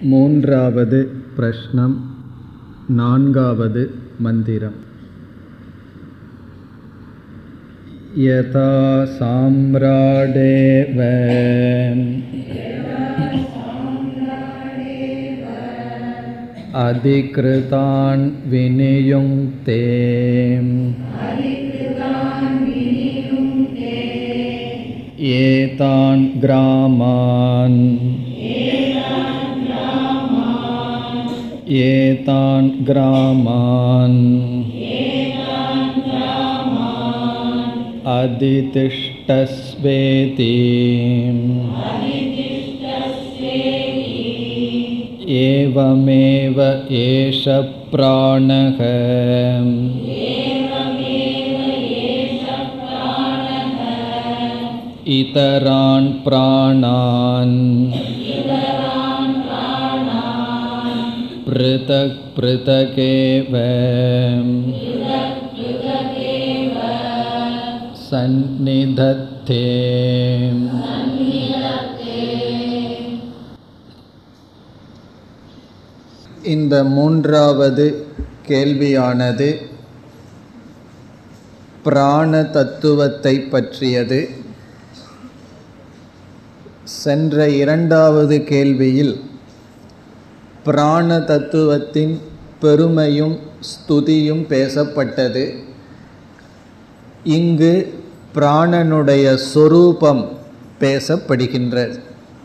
மூன்றாவது பிரஷ்னம் நான்காவது மந்திரம் यथा साम्राडेव अधिकृतान् विनियुङ्क्ते एतान् ग्रामान् एतान् ग्रामान् अधितिष्ठस्वेति एवमेव एष प्राणः इतरान् प्राणान् पृथक् पृथगेव सन्निधत्ते இந்த மூன்றாவது கேள்வியானது பிராண தத்துவத்தை பற்றியது சென்ற இரண்டாவது கேள்வியில் பிராண தத்துவத்தின் பெருமையும் ஸ்துதியும் பேசப்பட்டது இங்கு பிராணனுடைய சொரூபம் பேசப்படுகின்றது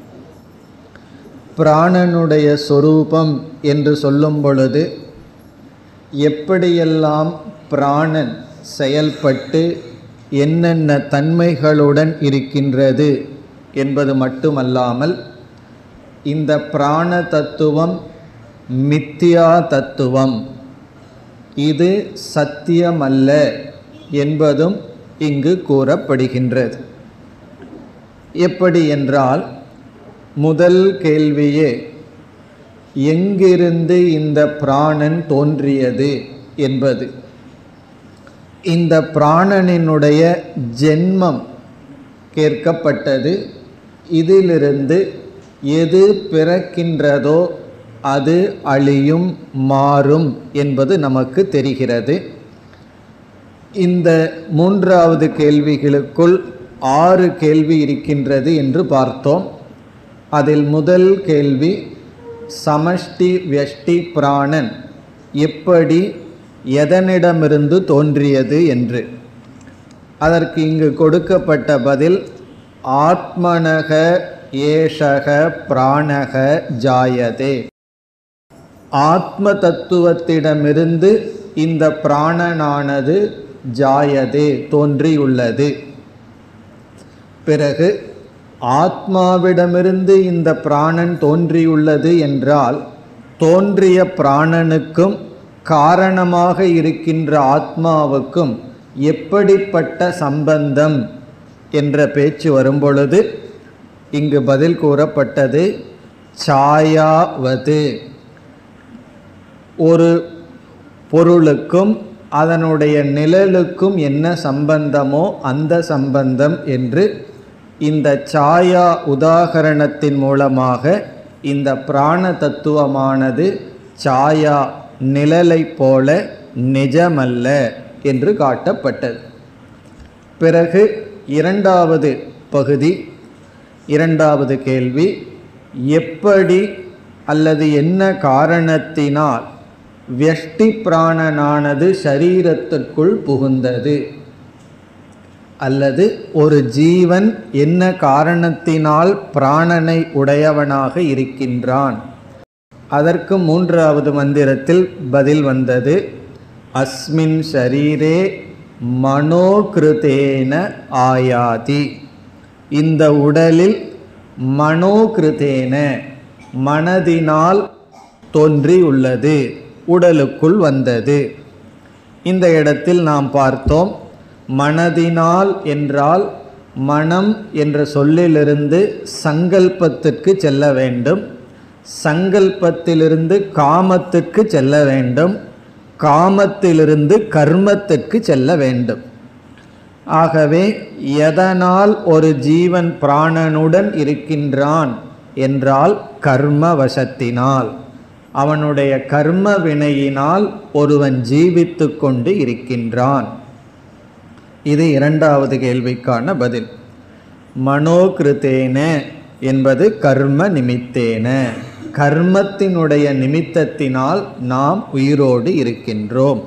பிராணனுடைய சொரூபம் என்று சொல்லும் பொழுது எப்படியெல்லாம் பிராணன் செயல்பட்டு என்னென்ன தன்மைகளுடன் இருக்கின்றது என்பது மட்டுமல்லாமல் இந்த பிராண தத்துவம் மித்தியா தத்துவம் இது சத்தியமல்ல என்பதும் இங்கு கூறப்படுகின்றது எப்படி என்றால் முதல் கேள்வியே எங்கிருந்து இந்த பிராணன் தோன்றியது என்பது இந்த பிராணனினுடைய ஜென்மம் கேட்கப்பட்டது இதிலிருந்து எது பிறக்கின்றதோ அது அழியும் மாறும் என்பது நமக்கு தெரிகிறது இந்த மூன்றாவது கேள்விகளுக்குள் ஆறு கேள்வி இருக்கின்றது என்று பார்த்தோம் அதில் முதல் கேள்வி சமஷ்டி வியஷ்டி பிராணன் எப்படி எதனிடமிருந்து தோன்றியது என்று அதற்கு இங்கு கொடுக்கப்பட்ட பதில் ஆத்மனக ஏஷக பிராணக ஜாயதே ஆத்ம தத்துவத்திடமிருந்து இந்த பிராணனானது ஜாயதே தோன்றியுள்ளது பிறகு ஆத்மாவிடமிருந்து இந்த பிராணன் தோன்றியுள்ளது என்றால் தோன்றிய பிராணனுக்கும் காரணமாக இருக்கின்ற ஆத்மாவுக்கும் எப்படிப்பட்ட சம்பந்தம் என்ற பேச்சு வரும்பொழுது இங்கு பதில் கூறப்பட்டது சாயாவது ஒரு பொருளுக்கும் அதனுடைய நிழலுக்கும் என்ன சம்பந்தமோ அந்த சம்பந்தம் என்று இந்த சாயா உதாகரணத்தின் மூலமாக இந்த பிராண தத்துவமானது சாயா நிழலை போல நிஜமல்ல என்று காட்டப்பட்டது பிறகு இரண்டாவது பகுதி இரண்டாவது கேள்வி எப்படி அல்லது என்ன காரணத்தினால் வியஷ்டி பிராணனானது சரீரத்திற்குள் புகுந்தது அல்லது ஒரு ஜீவன் என்ன காரணத்தினால் பிராணனை உடையவனாக இருக்கின்றான் அதற்கு மூன்றாவது மந்திரத்தில் பதில் வந்தது அஸ்மின் ஷரீரே மனோகிருதேன ஆயாதி இந்த உடலில் மனோகிருதேன மனதினால் தோன்றியுள்ளது உடலுக்குள் வந்தது இந்த இடத்தில் நாம் பார்த்தோம் மனதினால் என்றால் மனம் என்ற சொல்லிலிருந்து சங்கல்பத்திற்கு செல்ல வேண்டும் சங்கல்பத்திலிருந்து காமத்திற்கு செல்ல வேண்டும் காமத்திலிருந்து கர்மத்திற்கு செல்ல வேண்டும் ஆகவே எதனால் ஒரு ஜீவன் பிராணனுடன் இருக்கின்றான் என்றால் கர்ம வசத்தினால் அவனுடைய கர்ம வினையினால் ஒருவன் ஜீவித்து கொண்டு இருக்கின்றான் இது இரண்டாவது கேள்விக்கான பதில் மனோகிருத்தேன என்பது கர்ம நிமித்தேன கர்மத்தினுடைய நிமித்தத்தினால் நாம் உயிரோடு இருக்கின்றோம்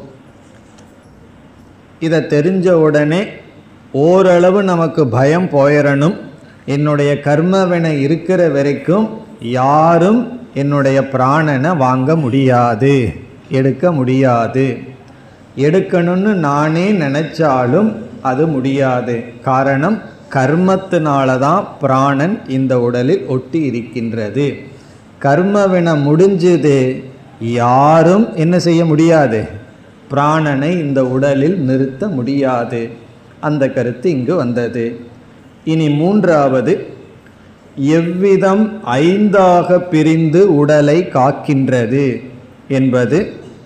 இதை தெரிஞ்ச உடனே ஓரளவு நமக்கு பயம் போயிடணும் என்னுடைய கர்மவினை இருக்கிற வரைக்கும் யாரும் என்னுடைய பிராணனை வாங்க முடியாது எடுக்க முடியாது எடுக்கணும்னு நானே நினைச்சாலும் அது முடியாது காரணம் கர்மத்தினால தான் பிராணன் இந்த உடலில் ஒட்டி இருக்கின்றது கர்மவினை முடிஞ்சது யாரும் என்ன செய்ய முடியாது பிராணனை இந்த உடலில் நிறுத்த முடியாது அந்த கருத்து இங்கு வந்தது இனி மூன்றாவது எவ்விதம் ஐந்தாக பிரிந்து உடலை காக்கின்றது என்பது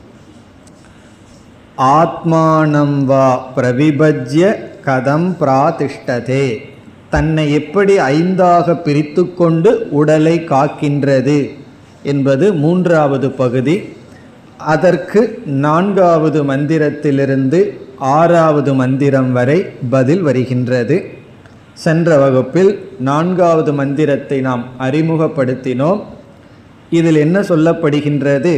ஆத்மானம் வா பிரவிபஜ்ய கதம் பிராதிஷ்டதே தன்னை எப்படி ஐந்தாக பிரித்து கொண்டு உடலை காக்கின்றது என்பது மூன்றாவது பகுதி அதற்கு நான்காவது மந்திரத்திலிருந்து ஆறாவது மந்திரம் வரை பதில் வருகின்றது சென்ற வகுப்பில் நான்காவது மந்திரத்தை நாம் அறிமுகப்படுத்தினோம் இதில் என்ன சொல்லப்படுகின்றது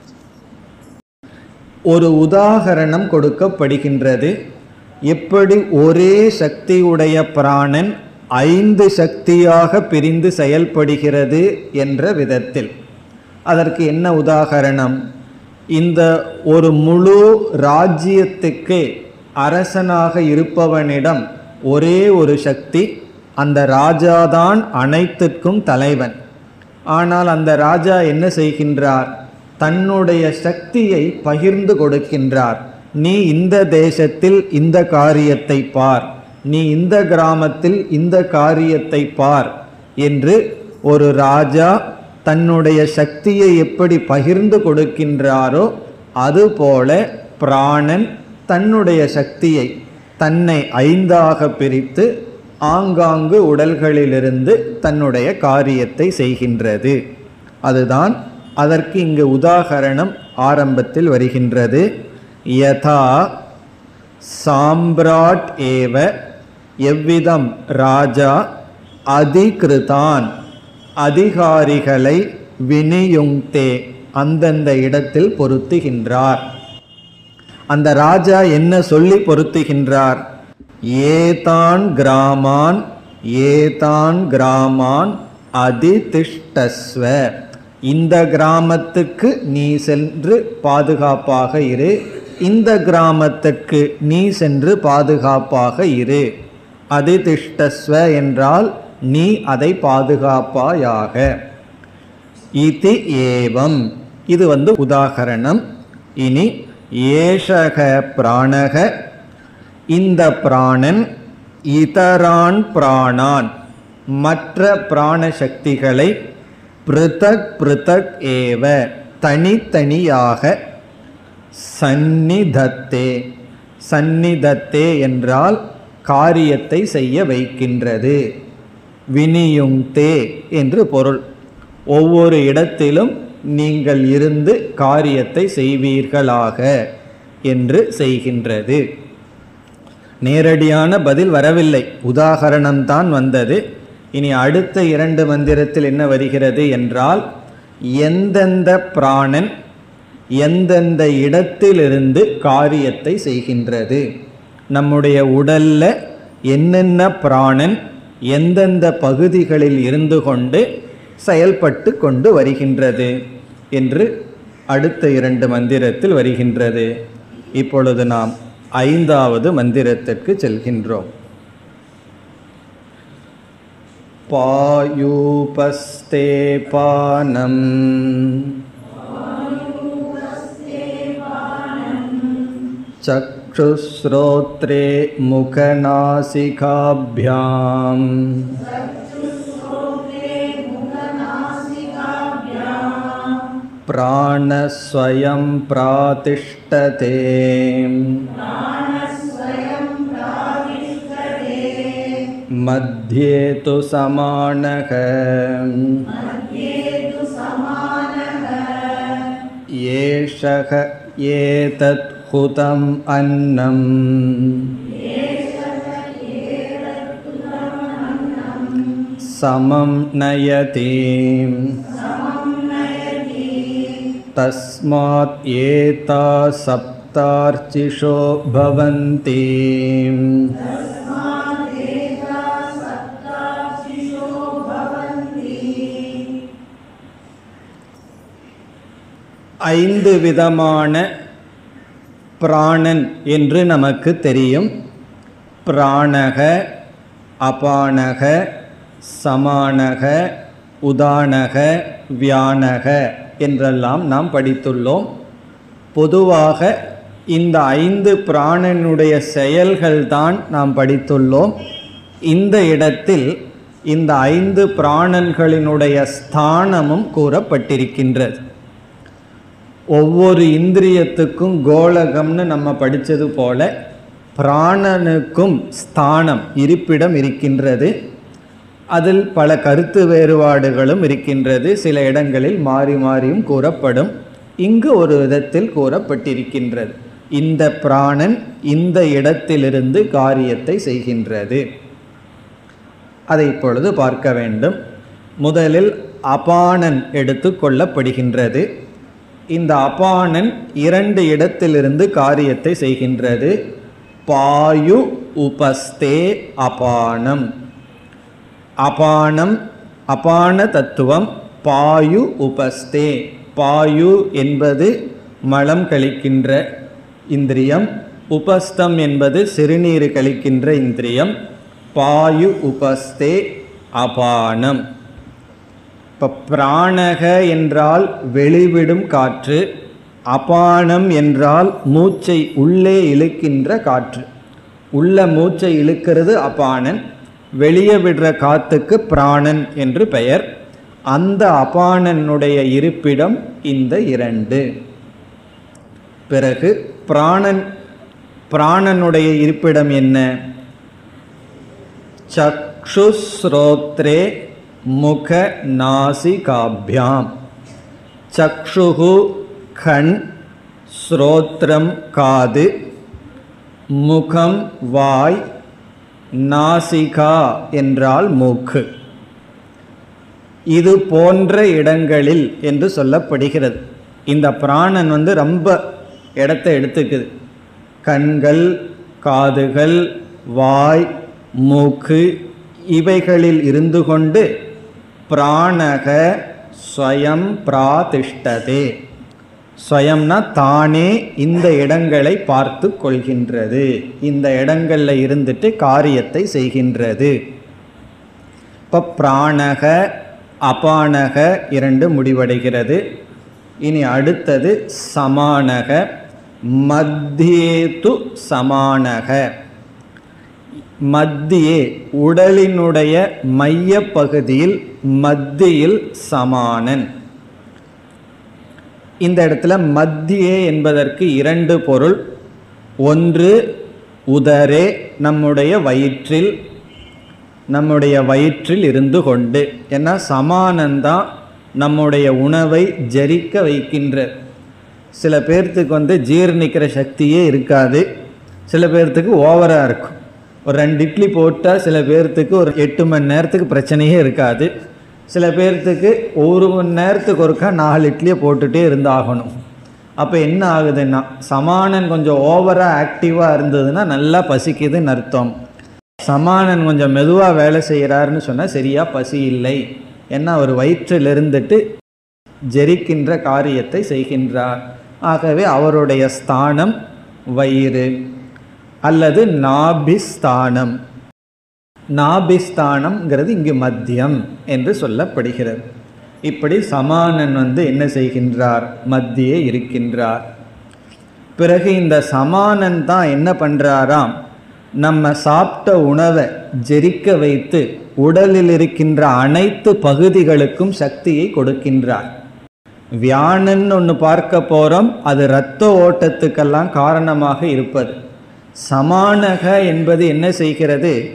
ஒரு உதாகரணம் கொடுக்கப்படுகின்றது எப்படி ஒரே சக்தியுடைய பிராணன் ஐந்து சக்தியாக பிரிந்து செயல்படுகிறது என்ற விதத்தில் அதற்கு என்ன உதாகரணம் இந்த ஒரு முழு ராஜ்யத்துக்கு அரசனாக இருப்பவனிடம் ஒரே ஒரு சக்தி அந்த ராஜாதான் அனைத்திற்கும் தலைவன் ஆனால் அந்த ராஜா என்ன செய்கின்றார் தன்னுடைய சக்தியை பகிர்ந்து கொடுக்கின்றார் நீ இந்த தேசத்தில் இந்த காரியத்தை பார் நீ இந்த கிராமத்தில் இந்த காரியத்தை பார் என்று ஒரு ராஜா தன்னுடைய சக்தியை எப்படி பகிர்ந்து கொடுக்கின்றாரோ அதுபோல பிராணன் தன்னுடைய சக்தியை தன்னை ஐந்தாக பிரித்து ஆங்காங்கு உடல்களிலிருந்து தன்னுடைய காரியத்தை செய்கின்றது அதுதான் அதற்கு இங்கு உதாகரணம் ஆரம்பத்தில் வருகின்றது யதா சாம்ராட் ஏவ எவ்விதம் ராஜா அதிகிருதான் அதிகாரிகளை வினியுங்தே அந்தந்த இடத்தில் பொருத்துகின்றார் அந்த ராஜா என்ன சொல்லி பொருத்துகின்றார் ஏதான் கிராமான் ஏதான் கிராமான் அதிதிஷ்டஸ்வ இந்த கிராமத்துக்கு நீ சென்று பாதுகாப்பாக இரு இந்த கிராமத்துக்கு நீ சென்று பாதுகாப்பாக இரு அதிதிஷ்டஸ்வ என்றால் நீ அதை பாதுகாப்பாயாக இது ஏவம் இது வந்து உதாகரணம் இனி ஏஷக பிராணக இந்த பிராணன் இதரான் பிராணான் மற்ற பிராண சக்திகளை பிருதக் பிருதக் ஏவ தனித்தனியாக சந்நிதத்தே சந்நிதத்தே என்றால் காரியத்தை செய்ய வைக்கின்றது வினியுங்தே என்று பொருள் ஒவ்வொரு இடத்திலும் நீங்கள் இருந்து காரியத்தை செய்வீர்களாக என்று செய்கின்றது நேரடியான பதில் வரவில்லை உதாகரணம்தான் வந்தது இனி அடுத்த இரண்டு மந்திரத்தில் என்ன வருகிறது என்றால் எந்தெந்த பிராணன் எந்தெந்த இடத்திலிருந்து காரியத்தை செய்கின்றது நம்முடைய உடல்ல என்னென்ன பிராணன் எந்தெந்த பகுதிகளில் இருந்து கொண்டு செயல்பட்டு கொண்டு வருகின்றது என்று அடுத்த இரண்டு மந்திரத்தில் வருகின்றது இப்பொழுது நாம் ஐந்தாவது மந்திரத்திற்கு செல்கின்றோம் பாயூபஸ்தே பானம் चक्षुश्रोत्रे मुखनासिकाभ्याम् प्राणस्वयं प्रातिष्ठते मध्ये तु समानः एषः एतत् हुतम् अन्नम् समं नयति तस्मात् एता सप्तार्चिषो भवन्ति ஐந்து விதமான பிராணன் என்று நமக்கு தெரியும் பிராணக அபானக சமானக உதானக வியானக என்றெல்லாம் நாம் படித்துள்ளோம் பொதுவாக இந்த ஐந்து பிராணனுடைய செயல்கள்தான் நாம் படித்துள்ளோம் இந்த இடத்தில் இந்த ஐந்து பிராணன்களினுடைய ஸ்தானமும் கூறப்பட்டிருக்கின்றது ஒவ்வொரு இந்திரியத்துக்கும் கோலகம்னு நம்ம படித்தது போல பிராணனுக்கும் ஸ்தானம் இருப்பிடம் இருக்கின்றது அதில் பல கருத்து வேறுபாடுகளும் இருக்கின்றது சில இடங்களில் மாறி மாறியும் கூறப்படும் இங்கு ஒரு விதத்தில் கூறப்பட்டிருக்கின்றது இந்த பிராணன் இந்த இடத்திலிருந்து காரியத்தை செய்கின்றது அதை இப்பொழுது பார்க்க வேண்டும் முதலில் அபானன் எடுத்து கொள்ளப்படுகின்றது இந்த அபானன் இரண்டு இடத்திலிருந்து காரியத்தை செய்கின்றது பாயு உபஸ்தே அபானம் அபானம் அபான தத்துவம் பாயு உபஸ்தே பாயு என்பது மலம் கழிக்கின்ற இந்திரியம் உபஸ்தம் என்பது சிறுநீர் கழிக்கின்ற இந்திரியம் பாயு உபஸ்தே அபானம் இப்போ பிராணக என்றால் வெளிவிடும் காற்று அபானம் என்றால் மூச்சை உள்ளே இழுக்கின்ற காற்று உள்ள மூச்சை இழுக்கிறது அபானன் வெளியே விடுற காத்துக்கு பிராணன் என்று பெயர் அந்த அபானனுடைய இருப்பிடம் இந்த இரண்டு பிறகு பிராணன் பிராணனுடைய இருப்பிடம் என்ன சக்ஷுஸ்ரோத்ரே முக நாசிகாபியாம் சக்ஷுகு கண் ஸ்ரோத்ரம் காது முகம் வாய் நாசிகா என்றால் மூக்கு இது போன்ற இடங்களில் என்று சொல்லப்படுகிறது இந்த பிராணன் வந்து ரொம்ப இடத்தை எடுத்துக்குது கண்கள் காதுகள் வாய் மூக்கு இவைகளில் இருந்து கொண்டு பிராணக ஸ்வயம் பிராதிஷ்டதே ஸ்வயம்னா தானே இந்த இடங்களை பார்த்து கொள்கின்றது இந்த இடங்களில் இருந்துட்டு காரியத்தை செய்கின்றது இப்போ பிராணக அபானக இரண்டு முடிவடைகிறது இனி அடுத்தது சமானக மத்தியேது சமானக மத்தியே உடலினுடைய மைய பகுதியில் மத்தியில் சமானன் இந்த இடத்துல மத்தியே என்பதற்கு இரண்டு பொருள் ஒன்று உதரே நம்முடைய வயிற்றில் நம்முடைய வயிற்றில் இருந்து கொண்டு ஏன்னா சமானந்தான் நம்முடைய உணவை ஜரிக்க வைக்கின்ற சில பேர்த்துக்கு வந்து ஜீர்ணிக்கிற சக்தியே இருக்காது சில பேர்த்துக்கு ஓவராக இருக்கும் ஒரு ரெண்டு இட்லி போட்டால் சில பேர்த்துக்கு ஒரு எட்டு மணி நேரத்துக்கு பிரச்சனையே இருக்காது சில பேர்த்துக்கு ஒரு மணி நேரத்துக்கு ஒருக்கா நாலு இட்லியை போட்டுகிட்டே இருந்தாகணும் அப்போ என்ன ஆகுதுன்னா சமானன் கொஞ்சம் ஓவராக ஆக்டிவாக இருந்ததுன்னா நல்லா பசிக்குதுன்னு அர்த்தம் சமானன் கொஞ்சம் மெதுவாக வேலை செய்கிறாருன்னு சொன்னால் சரியாக பசி இல்லை ஏன்னா அவர் வயிற்றில் இருந்துட்டு ஜெரிக்கின்ற காரியத்தை செய்கின்றார் ஆகவே அவருடைய ஸ்தானம் வயிறு அல்லது நாபிஸ்தானம் நாபிஸ்தானம்ங்கிறது இங்கு மத்தியம் என்று சொல்லப்படுகிறது இப்படி சமானன் வந்து என்ன செய்கின்றார் மத்தியே இருக்கின்றார் பிறகு இந்த சமானன் தான் என்ன பண்ணுறாராம் நம்ம சாப்பிட்ட உணவை ஜெரிக்க வைத்து உடலில் இருக்கின்ற அனைத்து பகுதிகளுக்கும் சக்தியை கொடுக்கின்றார் வியானன் ஒன்று பார்க்க போகிறோம் அது இரத்த ஓட்டத்துக்கெல்லாம் காரணமாக இருப்பது சமானக என்பது என்ன செய்கிறது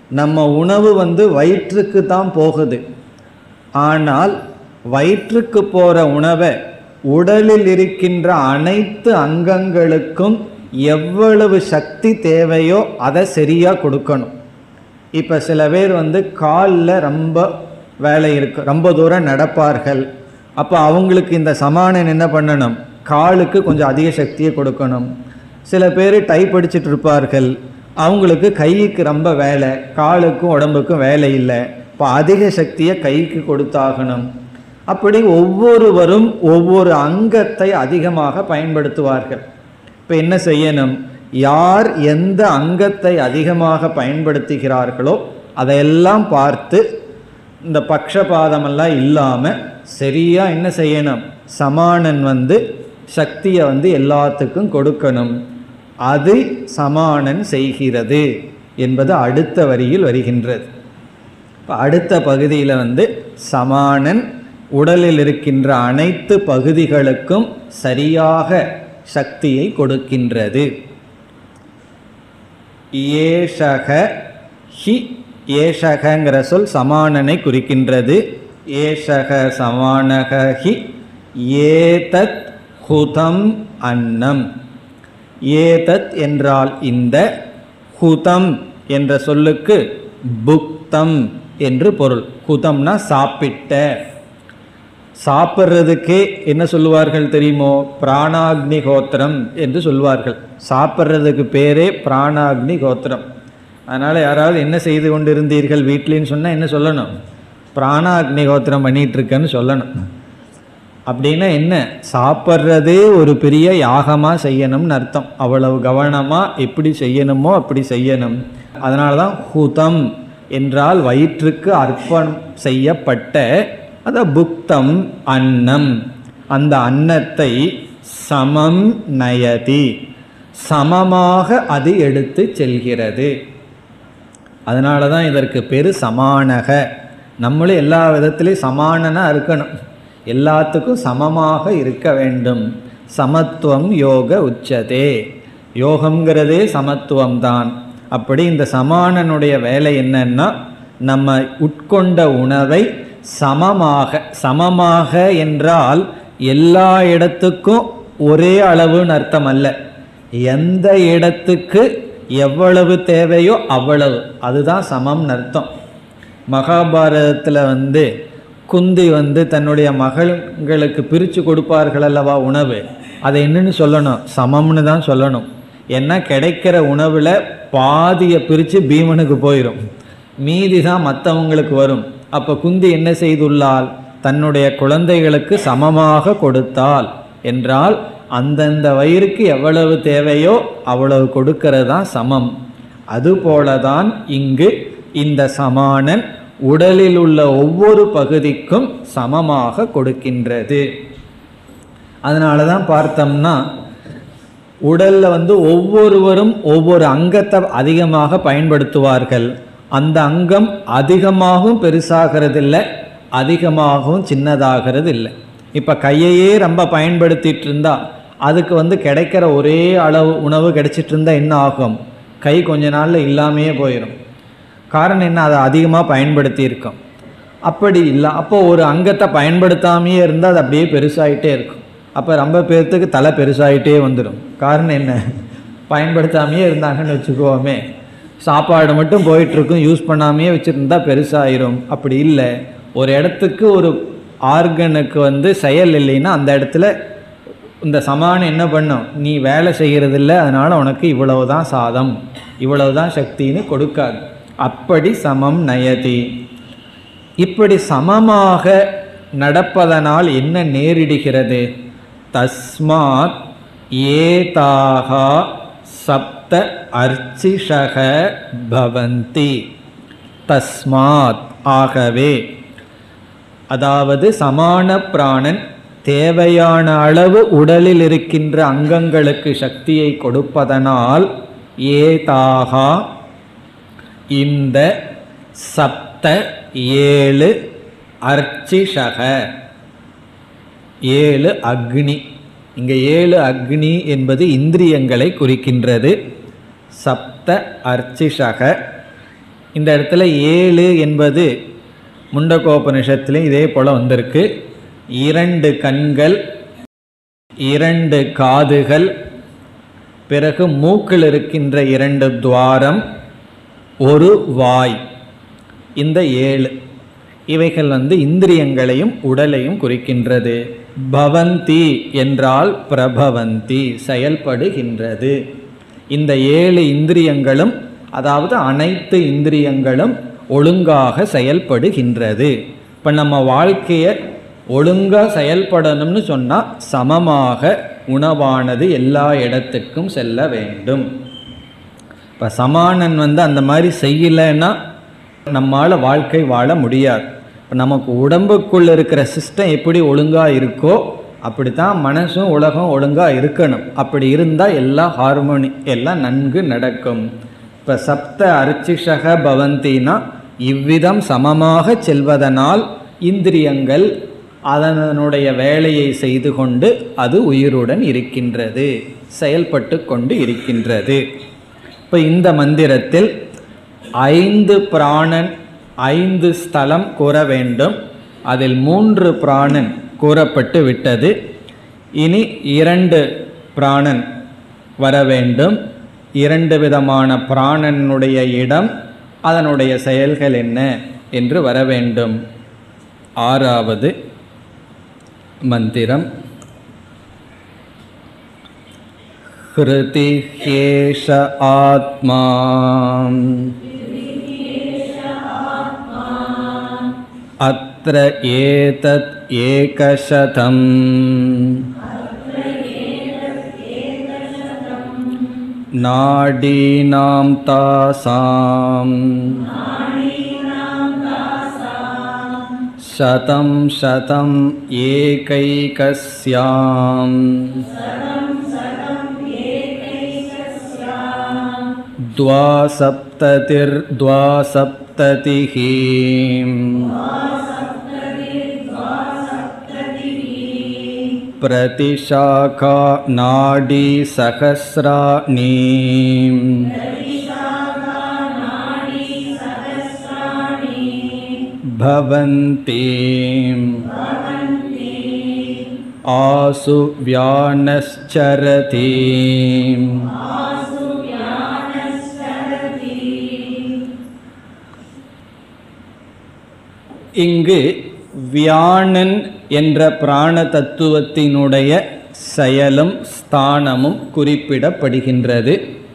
நம்ம உணவு வந்து வயிற்றுக்கு தான் போகுது ஆனால் வயிற்றுக்கு போகிற உணவை உடலில் இருக்கின்ற அனைத்து அங்கங்களுக்கும் எவ்வளவு சக்தி தேவையோ அதை சரியாக கொடுக்கணும் இப்போ சில பேர் வந்து காலில் ரொம்ப வேலை இருக்கு ரொம்ப தூரம் நடப்பார்கள் அப்போ அவங்களுக்கு இந்த சமானன் என்ன பண்ணணும் காலுக்கு கொஞ்சம் அதிக சக்தியை கொடுக்கணும் சில பேர் டைப் அடிச்சிட்டு இருப்பார்கள் அவங்களுக்கு கைக்கு ரொம்ப வேலை காலுக்கும் உடம்புக்கும் வேலை இல்லை இப்போ அதிக சக்தியை கைக்கு கொடுத்தாகணும் அப்படி ஒவ்வொருவரும் ஒவ்வொரு அங்கத்தை அதிகமாக பயன்படுத்துவார்கள் இப்போ என்ன செய்யணும் யார் எந்த அங்கத்தை அதிகமாக பயன்படுத்துகிறார்களோ அதையெல்லாம் பார்த்து இந்த பக்ஷபாதமெல்லாம் இல்லாமல் சரியாக என்ன செய்யணும் சமானன் வந்து சக்தியை வந்து எல்லாத்துக்கும் கொடுக்கணும் அது சமானன் செய்கிறது என்பது அடுத்த வரியில் வருகின்றது இப்போ அடுத்த பகுதியில் வந்து சமானன் உடலில் இருக்கின்ற அனைத்து பகுதிகளுக்கும் சரியாக சக்தியை கொடுக்கின்றது ஏஷக ஹி ஏஷகங்கிற சொல் சமானனை குறிக்கின்றது ஏஷக சமானக ஹி ஏதத் ஹுதம் அன்னம் ஏதத் என்றால் இந்த ஹுதம் என்ற சொல்லுக்கு புக்தம் என்று பொருள் ஹுதம்னா சாப்பிட்ட சாப்பிட்றதுக்கே என்ன சொல்லுவார்கள் தெரியுமோ பிராணாக்னி கோத்திரம் என்று சொல்வார்கள் சாப்பிட்றதுக்கு பேரே பிராணாக்னி கோத்திரம் அதனால் யாராவது என்ன செய்து கொண்டிருந்தீர்கள் வீட்லேன்னு சொன்னால் என்ன சொல்லணும் பிராணாக்னி கோத்திரம் பண்ணிகிட்டு இருக்கேன்னு சொல்லணும் அப்படின்னா என்ன சாப்பிட்றதே ஒரு பெரிய யாகமாக செய்யணும்னு அர்த்தம் அவ்வளவு கவனமாக எப்படி செய்யணுமோ அப்படி செய்யணும் அதனால தான் ஹுதம் என்றால் வயிற்றுக்கு அர்ப்பணம் செய்யப்பட்ட அத புக்தம் அன்னம் அந்த அன்னத்தை சமம் நயதி சமமாக அது எடுத்து செல்கிறது அதனால தான் இதற்கு பேர் சமானக நம்மளும் எல்லா விதத்துலேயும் சமானனாக இருக்கணும் எல்லாத்துக்கும் சமமாக இருக்க வேண்டும் சமத்துவம் யோக உச்சதே யோகம்ங்கிறதே சமத்துவம் தான் அப்படி இந்த சமானனுடைய வேலை என்னன்னா நம்ம உட்கொண்ட உணவை சமமாக சமமாக என்றால் எல்லா இடத்துக்கும் ஒரே அளவுன்னு அர்த்தம் அல்ல எந்த இடத்துக்கு எவ்வளவு தேவையோ அவ்வளவு அதுதான் சமம்னு அர்த்தம் மகாபாரதத்தில் வந்து குந்தி வந்து தன்னுடைய மகள்களுக்கு பிரித்து கொடுப்பார்கள் அல்லவா உணவு அதை என்னன்னு சொல்லணும் சமம்னு தான் சொல்லணும் ஏன்னா கிடைக்கிற உணவில் பாதியை பிரித்து பீமனுக்கு போயிடும் மீதி தான் மற்றவங்களுக்கு வரும் அப்போ குந்தி என்ன செய்துள்ளால் தன்னுடைய குழந்தைகளுக்கு சமமாக கொடுத்தால் என்றால் அந்தந்த வயிறுக்கு எவ்வளவு தேவையோ அவ்வளவு கொடுக்கிறது தான் சமம் அதுபோலதான் இங்கு இந்த சமானன் உடலில் உள்ள ஒவ்வொரு பகுதிக்கும் சமமாக கொடுக்கின்றது அதனால தான் பார்த்தோம்னா உடல்ல வந்து ஒவ்வொருவரும் ஒவ்வொரு அங்கத்தை அதிகமாக பயன்படுத்துவார்கள் அந்த அங்கம் அதிகமாகவும் பெருசாகிறது அதிகமாகவும் சின்னதாகிறது இல்லை இப்போ கையையே ரொம்ப பயன்படுத்திட்டு இருந்தா அதுக்கு வந்து கிடைக்கிற ஒரே அளவு உணவு கிடைச்சிட்டு இருந்தா என்ன ஆகும் கை கொஞ்ச நாளில் இல்லாமையே போயிடும் காரணம் என்ன அதை அதிகமாக பயன்படுத்தி இருக்கோம் அப்படி இல்லை அப்போ ஒரு அங்கத்தை பயன்படுத்தாமையே இருந்தால் அது அப்படியே பெருசாயிட்டே இருக்கும் அப்போ ரொம்ப பேர்த்துக்கு தலை பெருசாயிட்டே வந்துடும் காரணம் என்ன பயன்படுத்தாமையே இருந்தாங்கன்னு வச்சுக்குவோமே சாப்பாடு மட்டும் போயிட்டுருக்கும் யூஸ் பண்ணாமையே வச்சுருந்தா பெருசாயிரும் அப்படி இல்லை ஒரு இடத்துக்கு ஒரு ஆர்கனுக்கு வந்து செயல் இல்லைன்னா அந்த இடத்துல இந்த சமானம் என்ன பண்ணும் நீ வேலை செய்கிறதில்ல அதனால் உனக்கு இவ்வளவு தான் சாதம் இவ்வளவு தான் சக்தின்னு கொடுக்காது அப்படி சமம் நயதி இப்படி சமமாக நடப்பதனால் என்ன நேரிடுகிறது தஸ்மாத் ஏதாகா சப்த அர்ச்சிஷக பவந்தி தஸ்மாத் ஆகவே அதாவது சமான பிராணன் தேவையான அளவு உடலில் இருக்கின்ற அங்கங்களுக்கு சக்தியை கொடுப்பதனால் ஏதாகா இந்த சப்த ஏழு அர்ச்சிஷக ஏழு அக்னி இங்கே ஏழு அக்னி என்பது இந்திரியங்களை குறிக்கின்றது சப்த அர்ச்சிஷக இந்த இடத்துல ஏழு என்பது முண்டகோபனிஷத்துலேயும் இதே போல் வந்திருக்கு இரண்டு கண்கள் இரண்டு காதுகள் பிறகு மூக்கில் இருக்கின்ற இரண்டு துவாரம் ஒரு வாய் இந்த ஏழு இவைகள் வந்து இந்திரியங்களையும் உடலையும் குறிக்கின்றது பவந்தி என்றால் பிரபவந்தி செயல்படுகின்றது இந்த ஏழு இந்திரியங்களும் அதாவது அனைத்து இந்திரியங்களும் ஒழுங்காக செயல்படுகின்றது இப்போ நம்ம வாழ்க்கையை ஒழுங்காக செயல்படணும்னு சொன்னால் சமமாக உணவானது எல்லா இடத்துக்கும் செல்ல வேண்டும் இப்போ சமானன் வந்து அந்த மாதிரி செய்யலைன்னா நம்மால் வாழ்க்கை வாழ முடியாது இப்போ நமக்கு உடம்புக்குள்ள இருக்கிற சிஸ்டம் எப்படி ஒழுங்காக இருக்கோ அப்படித்தான் மனசும் உலகம் ஒழுங்காக இருக்கணும் அப்படி இருந்தால் எல்லா ஹார்மோனி எல்லாம் நன்கு நடக்கும் இப்போ சப்த அர்ச்சிஷக பவந்தினா இவ்விதம் சமமாக செல்வதனால் இந்திரியங்கள் அதனுடைய வேலையை செய்து கொண்டு அது உயிருடன் இருக்கின்றது செயல்பட்டு கொண்டு இருக்கின்றது இப்போ இந்த மந்திரத்தில் ஐந்து பிராணன் ஐந்து ஸ்தலம் கூற வேண்டும் அதில் மூன்று பிராணன் கூறப்பட்டு விட்டது இனி இரண்டு பிராணன் வர வேண்டும் இரண்டு விதமான பிராணனுடைய இடம் அதனுடைய செயல்கள் என்ன என்று வர வேண்டும் ஆறாவது மந்திரம் ஹிருதி ஹேஷ ஆத்மா அத்திர ஏதத் ஏகசதம் நாடீனாம் தாசாம் शतं शतम् एकैकस्याम् द्वासप्ततिर्द्वासप्ततिः प्रतिशाखा नाडीसहस्राणि भवन्ति आसु व्यानश्चरति இங்கு வியாணன் என்ற பிராண தத்துவத்தினுடைய செயலும் ஸ்தானமும் குறிப்பிடப்படுகின்றது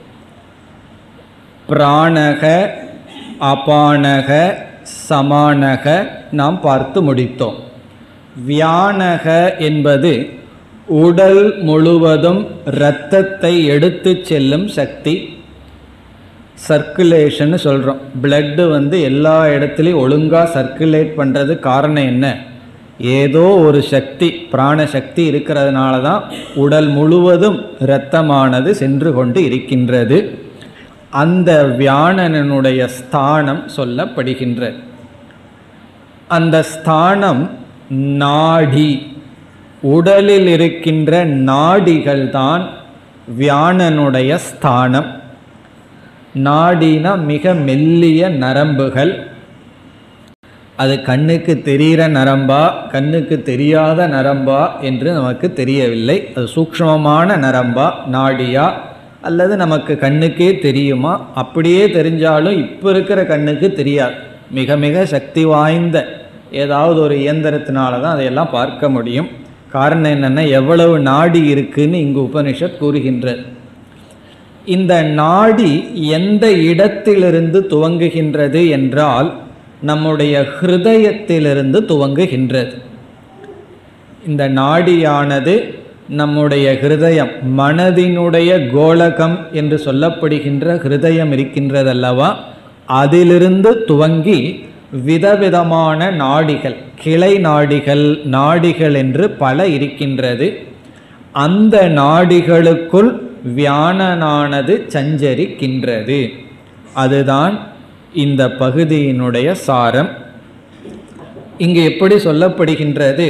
பிராணக அபானக சமானக நாம் பார்த்து முடித்தோம் வியானக என்பது உடல் முழுவதும் இரத்தத்தை எடுத்து செல்லும் சக்தி சர்க்குலேஷன் சொல்கிறோம் பிளட்டு வந்து எல்லா இடத்துலையும் ஒழுங்காக சர்க்குலேட் பண்ணுறது காரணம் என்ன ஏதோ ஒரு சக்தி பிராண சக்தி இருக்கிறதுனால தான் உடல் முழுவதும் இரத்தமானது சென்று கொண்டு இருக்கின்றது அந்த வியானனுடைய ஸ்தானம் சொல்லப்படுகின்றது அந்த ஸ்தானம் நாடி உடலில் இருக்கின்ற நாடிகள் தான் வியானனுடைய ஸ்தானம் நாடினா மிக மெல்லிய நரம்புகள் அது கண்ணுக்கு தெரிகிற நரம்பா கண்ணுக்கு தெரியாத நரம்பா என்று நமக்கு தெரியவில்லை அது சூக்ஷ்மமான நரம்பா நாடியா அல்லது நமக்கு கண்ணுக்கே தெரியுமா அப்படியே தெரிஞ்சாலும் இப்போ இருக்கிற கண்ணுக்கு தெரியாது மிக மிக சக்தி வாய்ந்த ஏதாவது ஒரு இயந்திரத்தினால தான் அதையெல்லாம் பார்க்க முடியும் காரணம் என்னென்னா எவ்வளவு நாடி இருக்குன்னு இங்கு உபனிஷத் கூறுகின்றது இந்த நாடி எந்த இடத்திலிருந்து துவங்குகின்றது என்றால் நம்முடைய ஹிருதயத்திலிருந்து துவங்குகின்றது இந்த நாடியானது நம்முடைய ஹிருதயம் மனதினுடைய கோலகம் என்று சொல்லப்படுகின்ற ஹிருதயம் இருக்கின்றதல்லவா அதிலிருந்து துவங்கி விதவிதமான நாடிகள் கிளை நாடிகள் நாடிகள் என்று பல இருக்கின்றது அந்த நாடிகளுக்குள் வியானனானது சஞ்சரிக்கின்றது அதுதான் இந்த பகுதியினுடைய சாரம் இங்கு எப்படி சொல்லப்படுகின்றது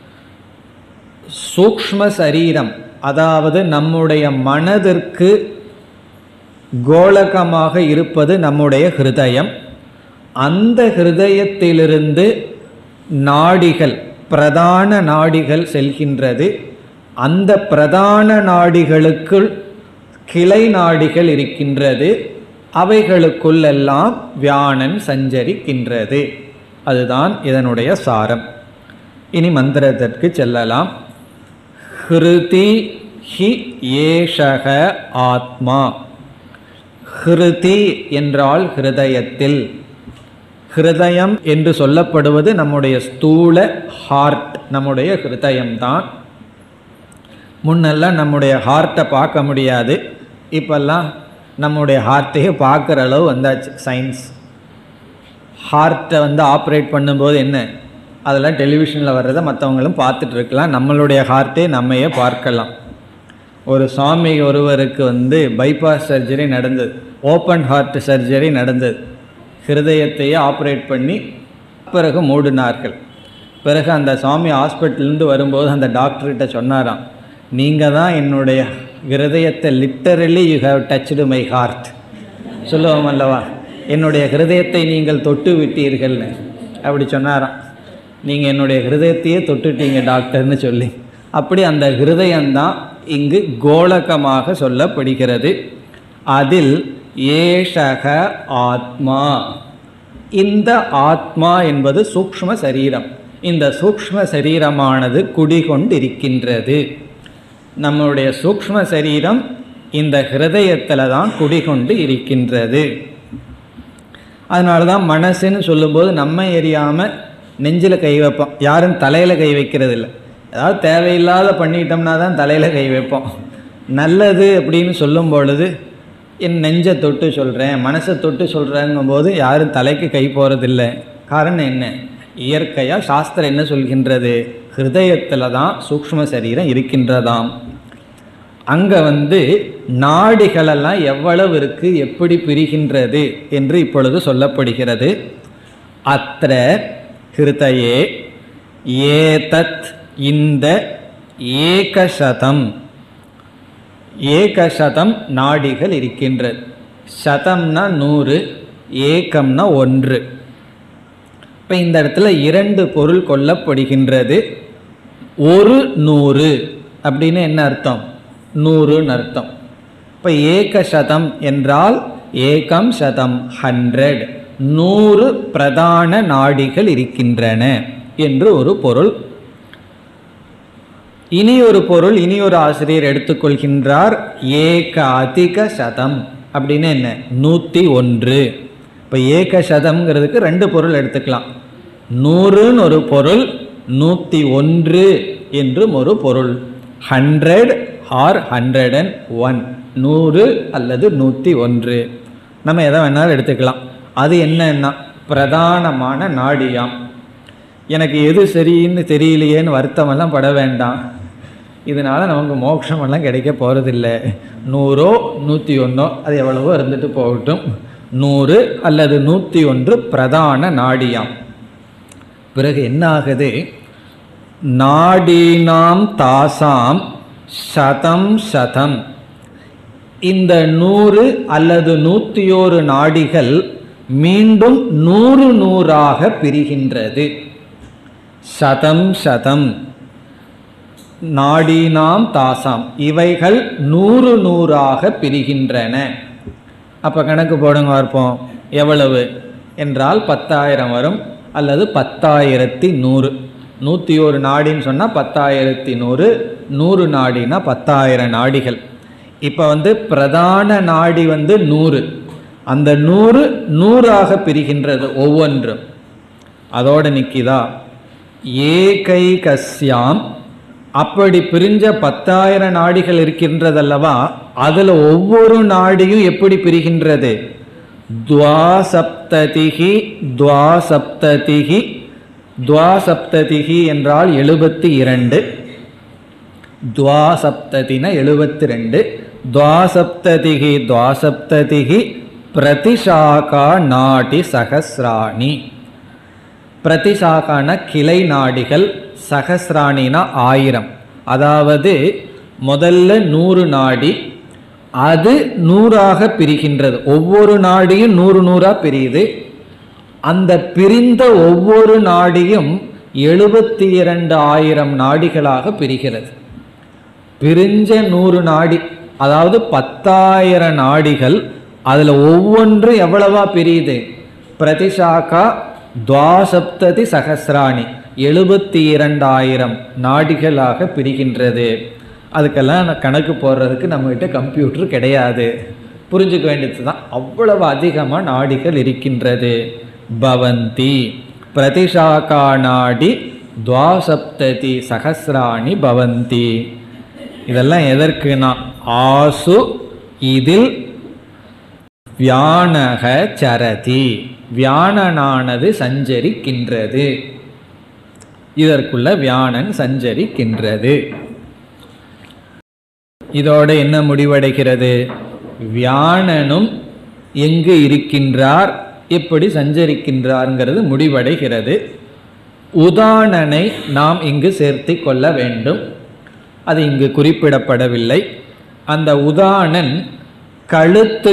சூக்ஷ்ம சரீரம் அதாவது நம்முடைய மனதிற்கு கோலகமாக இருப்பது நம்முடைய ஹிருதயம் அந்த ஹிருதயத்திலிருந்து நாடிகள் பிரதான நாடிகள் செல்கின்றது அந்த பிரதான நாடிகளுக்குள் கிளை நாடிகள் இருக்கின்றது அவைகளுக்குள்ளெல்லாம் வியானன் சஞ்சரிக்கின்றது அதுதான் இதனுடைய சாரம் இனி மந்திரத்திற்கு செல்லலாம் ஹிருதி ஹி ஏஷக ஆத்மா ஹிருதி என்றால் ஹிருதயத்தில் ஹிருதயம் என்று சொல்லப்படுவது நம்முடைய ஸ்தூல ஹார்ட் நம்முடைய ஹிருதயம்தான் முன்னெல்லாம் நம்முடைய ஹார்ட்டை பார்க்க முடியாது இப்பெல்லாம் நம்முடைய ஹார்ட்டையே பார்க்குற அளவு வந்தாச்சு சயின்ஸ் ஹார்ட்டை வந்து ஆப்ரேட் பண்ணும்போது என்ன அதெல்லாம் டெலிவிஷனில் வர்றதை மற்றவங்களும் பார்த்துட்டு இருக்கலாம் நம்மளுடைய ஹார்ட்டே நம்மையே பார்க்கலாம் ஒரு சுவாமி ஒருவருக்கு வந்து பைபாஸ் சர்ஜரி நடந்தது ஓப்பன் ஹார்ட் சர்ஜரி நடந்தது ஹிருதயத்தையே ஆப்ரேட் பண்ணி பிறகு மூடினார்கள் பிறகு அந்த சுவாமி ஹாஸ்பிட்டல்லேருந்து வரும்போது அந்த டாக்டர்கிட்ட சொன்னாராம் நீங்கள் தான் என்னுடைய ஹிருதயத்தை literally you have touched my heart சொல்லுவோம் அல்லவா என்னுடைய ஹிருதயத்தை நீங்கள் தொட்டு விட்டீர்கள்னு அப்படி சொன்னாராம் நீங்கள் என்னுடைய ஹிருதயத்தையே தொட்டுட்டீங்க டாக்டர்னு சொல்லி அப்படி அந்த ஹிருதயம்தான் இங்கு கோலகமாக சொல்லப்படுகிறது அதில் ஏஷக ஆத்மா இந்த ஆத்மா என்பது சூக்ஷ்ம சரீரம் இந்த சூக்ஷ்ம சரீரமானது குடிகொண்டிருக்கின்றது நம்முடைய சூக்ஷ்ம சரீரம் இந்த ஹிருதயத்தில் தான் குடிகொண்டு இருக்கின்றது அதனால தான் மனசுன்னு சொல்லும்போது நம்ம எரியாமல் நெஞ்சில் கை வைப்போம் யாரும் தலையில் கை வைக்கிறது இல்லை ஏதாவது தேவையில்லாத பண்ணிட்டோம்னா தான் தலையில் கை வைப்போம் நல்லது அப்படின்னு சொல்லும் பொழுது என் நெஞ்சை தொட்டு சொல்கிறேன் மனசை தொட்டு சொல்கிறேங்கும்போது யாரும் தலைக்கு கை போகிறதில்ல காரணம் என்ன இயற்கையாக சாஸ்திரம் என்ன சொல்கின்றது ஹிருதயத்தில் தான் சூக்ஷ்ம சரீரம் இருக்கின்றதாம் அங்கே வந்து நாடிகளெல்லாம் எவ்வளவு இருக்கு எப்படி பிரிகின்றது என்று இப்பொழுது சொல்லப்படுகிறது அத்த ஹிருதயே ஏதத் இந்த ஏகசதம் ஏகசதம் நாடிகள் இருக்கின்றது சதம்னா நூறு ஏகம்னா ஒன்று இப்போ இந்த இடத்துல இரண்டு பொருள் கொல்லப்படுகின்றது ஒரு நூறு அப்படின்னு என்ன அர்த்தம் நூறுன்னு அர்த்தம் இப்போ ஏக சதம் என்றால் ஏகம் சதம் ஹண்ட்ரட் நூறு பிரதான நாடிகள் இருக்கின்றன என்று ஒரு பொருள் இனி ஒரு பொருள் இனி ஒரு ஆசிரியர் எடுத்துக்கொள்கின்றார் ஏக அதிக சதம் அப்படின்னு என்ன நூற்றி ஒன்று இப்போ ஏக சதம்ங்கிறதுக்கு ரெண்டு பொருள் எடுத்துக்கலாம் நூறுன்னு ஒரு பொருள் நூற்றி ஒன்று என்றும் ஒரு பொருள் hundred or hundred and one நூறு அல்லது நூற்றி ஒன்று நம்ம எதை வேணாலும் எடுத்துக்கலாம் அது என்னன்னா பிரதானமான நாடியாம் எனக்கு எது சரின்னு தெரியலையேன்னு வருத்தமெல்லாம் பட வேண்டாம் இதனால் நமக்கு மோட்சமெல்லாம் கிடைக்க போகிறதில்ல நூறோ நூற்றி ஒன்றோ அது எவ்வளவோ இருந்துட்டு போகட்டும் நூறு அல்லது நூற்றி ஒன்று பிரதான நாடியாம் பிறகு என்ன ஆகுது நாடீனாம் தாசாம் சதம் சதம் இந்த நூறு அல்லது நூற்றி ஓரு நாடிகள் மீண்டும் நூறு நூறாக பிரிகின்றது சதம் சதம் நாடீனாம் தாசாம் இவைகள் நூறு நூறாக பிரிகின்றன அப்போ கணக்கு போடுங்க பார்ப்போம் எவ்வளவு என்றால் பத்தாயிரம் வரும் அல்லது பத்தாயிரத்தி நூறு நூற்றி ஒரு நாடின்னு சொன்னால் பத்தாயிரத்தி நூறு நூறு நாடினா பத்தாயிரம் நாடிகள் இப்போ வந்து பிரதான நாடி வந்து நூறு அந்த நூறு நூறாக பிரிகின்றது ஒவ்வொன்றும் அதோட நிற்கிதா ஏகைகஸ்யாம் அப்படி பிரிஞ்ச பத்தாயிரம் நாடிகள் இருக்கின்றதல்லவா அதில் ஒவ்வொரு நாடியும் எப்படி பிரிகின்றது துவாசப்ததிகி துவாசப்ததிகி துவாசப்ததிகி என்றால் எழுபத்தி இரண்டு துவாசப்ததின எழுபத்தி ரெண்டு துவாசப்ததிகி துவாசப்ததிகி பிரதிசாகா நாடி சகசிராணி பிரதிசாகான கிளை நாடிகள் சகசிராணினா ஆயிரம் அதாவது முதல்ல நூறு நாடி அது நூறாக பிரிகின்றது ஒவ்வொரு நாடியும் நூறு நூறாக பிரியுது அந்த பிரிந்த ஒவ்வொரு நாடியும் எழுபத்தி இரண்டு ஆயிரம் நாடிகளாக பிரிகிறது பிரிஞ்ச நூறு நாடி அதாவது பத்தாயிரம் நாடிகள் அதில் ஒவ்வொன்றும் எவ்வளவா பிரியுது பிரதிசாக்கா துவாசப்ததி சகசிராணி எழுபத்தி இரண்டாயிரம் நாடிகளாக பிரிகின்றது அதுக்கெல்லாம் நான் கணக்கு போடுறதுக்கு நம்மகிட்ட கம்ப்யூட்டர் கிடையாது புரிஞ்சுக்க வேண்டியது தான் அவ்வளவு அதிகமாக நாடிகள் இருக்கின்றது பவந்தி பிரதிசாக்கா நாடி துவாசப்ததி சகசிராணி பவந்தி இதெல்லாம் எதற்குனா ஆசு இதில் வியானக சரதி வியானனானது சஞ்சரிக்கின்றது இதற்குள்ள வியானன் சஞ்சரிக்கின்றது இதோட என்ன முடிவடைகிறது வியானனும் எங்கு இருக்கின்றார் எப்படி சஞ்சரிக்கின்றார்ங்கிறது முடிவடைகிறது உதானனை நாம் இங்கு சேர்த்தி கொள்ள வேண்டும் அது இங்கு குறிப்பிடப்படவில்லை அந்த உதானன் கழுத்து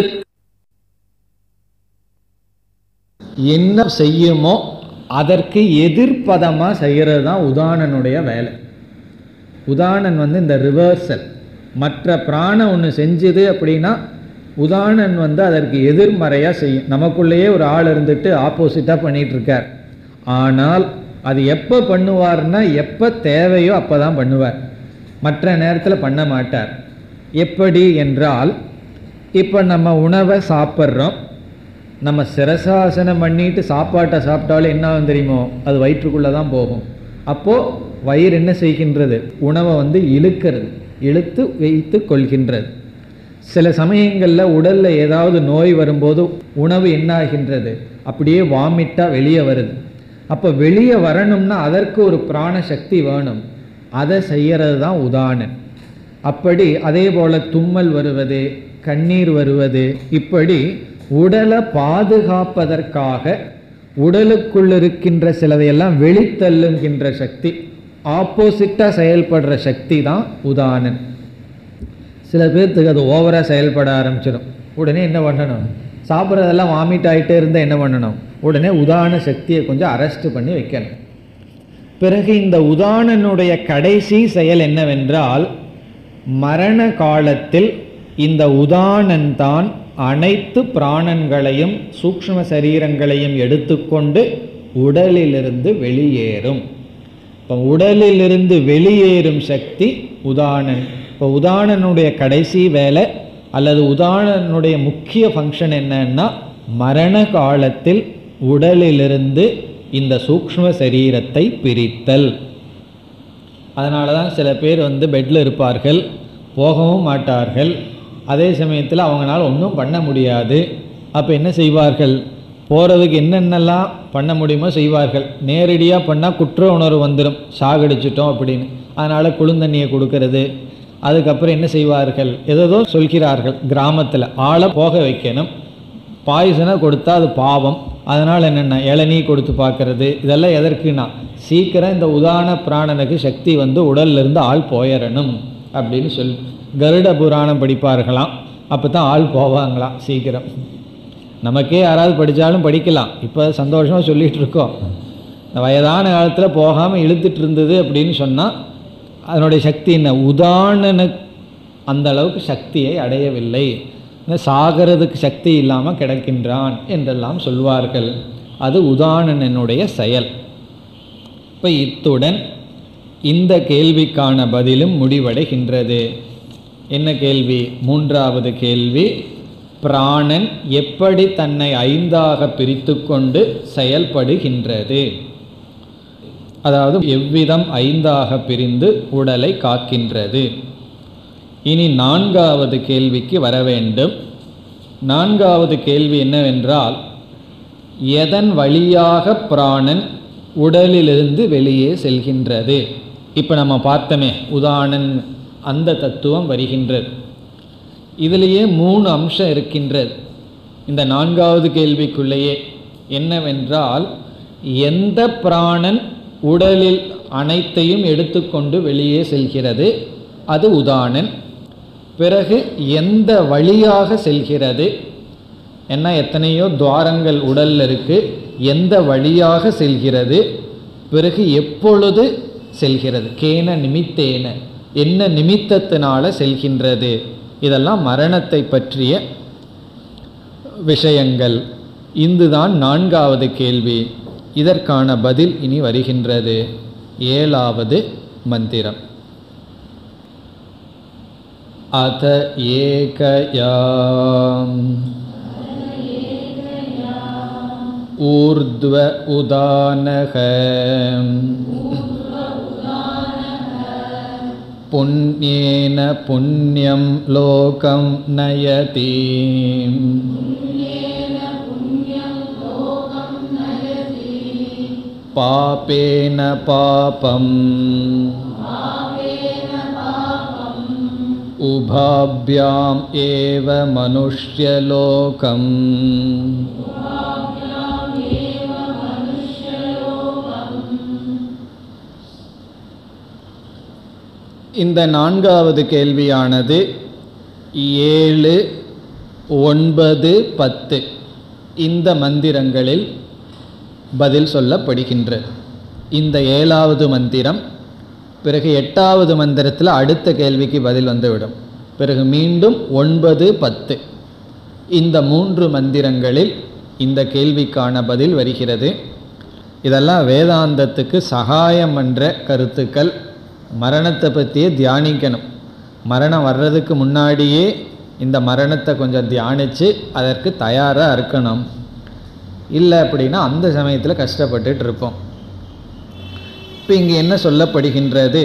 என்ன செய்யுமோ அதற்கு எதிர்ப்பதமாக செய்கிறது தான் உதானனுடைய வேலை உதானன் வந்து இந்த ரிவர்சல் மற்ற பிராணம் ஒன்று செஞ்சுது அப்படின்னா உதானன் வந்து அதற்கு எதிர்மறையாக செய்யும் நமக்குள்ளேயே ஒரு ஆள் இருந்துட்டு ஆப்போசிட்டாக பண்ணிட்டு இருக்கார் ஆனால் அது எப்போ பண்ணுவார்னா எப்போ தேவையோ அப்போ தான் பண்ணுவார் மற்ற நேரத்தில் பண்ண மாட்டார் எப்படி என்றால் இப்போ நம்ம உணவை சாப்பிட்றோம் நம்ம சிரசாசனம் பண்ணிட்டு சாப்பாட்டை சாப்பிட்டாலும் என்ன ஆகும் தெரியுமோ அது வயிற்றுக்குள்ளே தான் போகும் அப்போது வயிறு என்ன செய்கின்றது உணவை வந்து இழுக்கிறது இழுத்து வைத்து கொள்கின்றது சில சமயங்களில் உடலில் ஏதாவது நோய் வரும்போது உணவு என்ன ஆகின்றது அப்படியே வாமிட்டாக வெளியே வருது அப்போ வெளியே வரணும்னா அதற்கு ஒரு பிராண சக்தி வேணும் அதை செய்யறது தான் உதாரணம் அப்படி அதே போல் தும்மல் வருவது கண்ணீர் வருவது இப்படி உடலை பாதுகாப்பதற்காக உடலுக்குள் இருக்கின்ற சிலதையெல்லாம் வெளித்தள்ளுகின்ற சக்தி ஆப்போசிட்டாக செயல்படுற சக்தி தான் உதாரணம் சில பேர்த்துக்கு அது ஓவராக செயல்பட ஆரம்பிச்சிடும் உடனே என்ன பண்ணணும் சாப்பிட்றதெல்லாம் வாமிட் ஆகிட்டே இருந்தால் என்ன பண்ணணும் உடனே உதாரண சக்தியை கொஞ்சம் அரெஸ்ட் பண்ணி வைக்கணும் பிறகு இந்த உதாரணனுடைய கடைசி செயல் என்னவென்றால் மரண காலத்தில் இந்த உதானன் தான் அனைத்து பிராணன்களையும் சூக்ஷ்ம சரீரங்களையும் எடுத்துக்கொண்டு உடலிலிருந்து வெளியேறும் இப்போ உடலிலிருந்து வெளியேறும் சக்தி உதானன் இப்போ உதானனுடைய கடைசி வேலை அல்லது உதானனுடைய முக்கிய ஃபங்க்ஷன் என்னன்னா மரண காலத்தில் உடலிலிருந்து இந்த சூக்ஷ்ம சரீரத்தை பிரித்தல் அதனால தான் சில பேர் வந்து பெட்டில் இருப்பார்கள் போகவும் மாட்டார்கள் அதே சமயத்தில் அவங்களால ஒன்றும் பண்ண முடியாது அப்போ என்ன செய்வார்கள் போகிறதுக்கு என்னென்னலாம் பண்ண முடியுமோ செய்வார்கள் நேரடியாக பண்ணால் குற்ற உணர்வு வந்துடும் சாகடிச்சிட்டோம் அப்படின்னு அதனால் குளுந்தண்ணியை கொடுக்கறது அதுக்கப்புறம் என்ன செய்வார்கள் ஏதோ சொல்கிறார்கள் கிராமத்தில் ஆளை போக வைக்கணும் பாய்சனை கொடுத்தா அது பாவம் அதனால் என்னென்ன இளநீ கொடுத்து பார்க்கறது இதெல்லாம் எதற்குனா சீக்கிரம் இந்த உதான பிராணனுக்கு சக்தி வந்து உடல்ல இருந்து ஆள் போயிடணும் அப்படின்னு சொல் கருட புராணம் படிப்பார்களாம் அப்போ தான் ஆள் போவாங்களாம் சீக்கிரம் நமக்கே யாராவது படித்தாலும் படிக்கலாம் இப்போ சந்தோஷமாக சொல்லிகிட்டு இருக்கோம் இந்த வயதான காலத்தில் போகாமல் இழுத்துட்டு இருந்தது அப்படின்னு சொன்னால் அதனுடைய சக்தி என்ன உதாரணனு அந்த அளவுக்கு சக்தியை அடையவில்லை இந்த சாகிறதுக்கு சக்தி இல்லாமல் கிடக்கின்றான் என்றெல்லாம் சொல்வார்கள் அது உதாரணனுடைய செயல் இப்போ இத்துடன் இந்த கேள்விக்கான பதிலும் முடிவடைகின்றது என்ன கேள்வி மூன்றாவது கேள்வி பிராணன் எப்படி தன்னை ஐந்தாக பிரித்து கொண்டு செயல்படுகின்றது அதாவது எவ்விதம் ஐந்தாக பிரிந்து உடலை காக்கின்றது இனி நான்காவது கேள்விக்கு வர வேண்டும் நான்காவது கேள்வி என்னவென்றால் எதன் வழியாக பிராணன் உடலிலிருந்து வெளியே செல்கின்றது இப்போ நம்ம பார்த்தோமே உதாரணன் அந்த தத்துவம் வருகின்றது இதிலேயே மூணு அம்சம் இருக்கின்றது இந்த நான்காவது கேள்விக்குள்ளேயே என்னவென்றால் எந்த பிராணன் உடலில் அனைத்தையும் எடுத்துக்கொண்டு வெளியே செல்கிறது அது உதாரணன் பிறகு எந்த வழியாக செல்கிறது என்ன எத்தனையோ துவாரங்கள் உடல்ல இருக்கு எந்த வழியாக செல்கிறது பிறகு எப்பொழுது செல்கிறது கேன நிமித்தேன என்ன நிமித்தத்தினால செல்கின்றது இதெல்லாம் மரணத்தை பற்றிய விஷயங்கள் இந்துதான் நான்காவது கேள்வி இதற்கான பதில் இனி வருகின்றது ஏழாவது மந்திரம் அத ஏகயா ஊர்த்வ உதானக புண்ணியேன புண்ணியம் லோகம் நயதி பாபேன பாபம் उभाभ्याम् एव मनुष्यलोकम् இந்த நான்காவது கேள்வியானது ஏழு ஒன்பது பத்து இந்த மந்திரங்களில் பதில் சொல்லப்படுகின்றது இந்த ஏழாவது மந்திரம் பிறகு எட்டாவது மந்திரத்தில் அடுத்த கேள்விக்கு பதில் வந்துவிடும் பிறகு மீண்டும் ஒன்பது பத்து இந்த மூன்று மந்திரங்களில் இந்த கேள்விக்கான பதில் வருகிறது இதெல்லாம் வேதாந்தத்துக்கு சகாயம் என்ற கருத்துக்கள் மரணத்தை பற்றியே தியானிக்கணும் மரணம் வர்றதுக்கு முன்னாடியே இந்த மரணத்தை கொஞ்சம் தியானித்து அதற்கு தயாராக இருக்கணும் இல்லை அப்படின்னா அந்த சமயத்தில் கஷ்டப்பட்டுட்டு இருப்போம் இப்போ இங்கே என்ன சொல்லப்படுகின்றது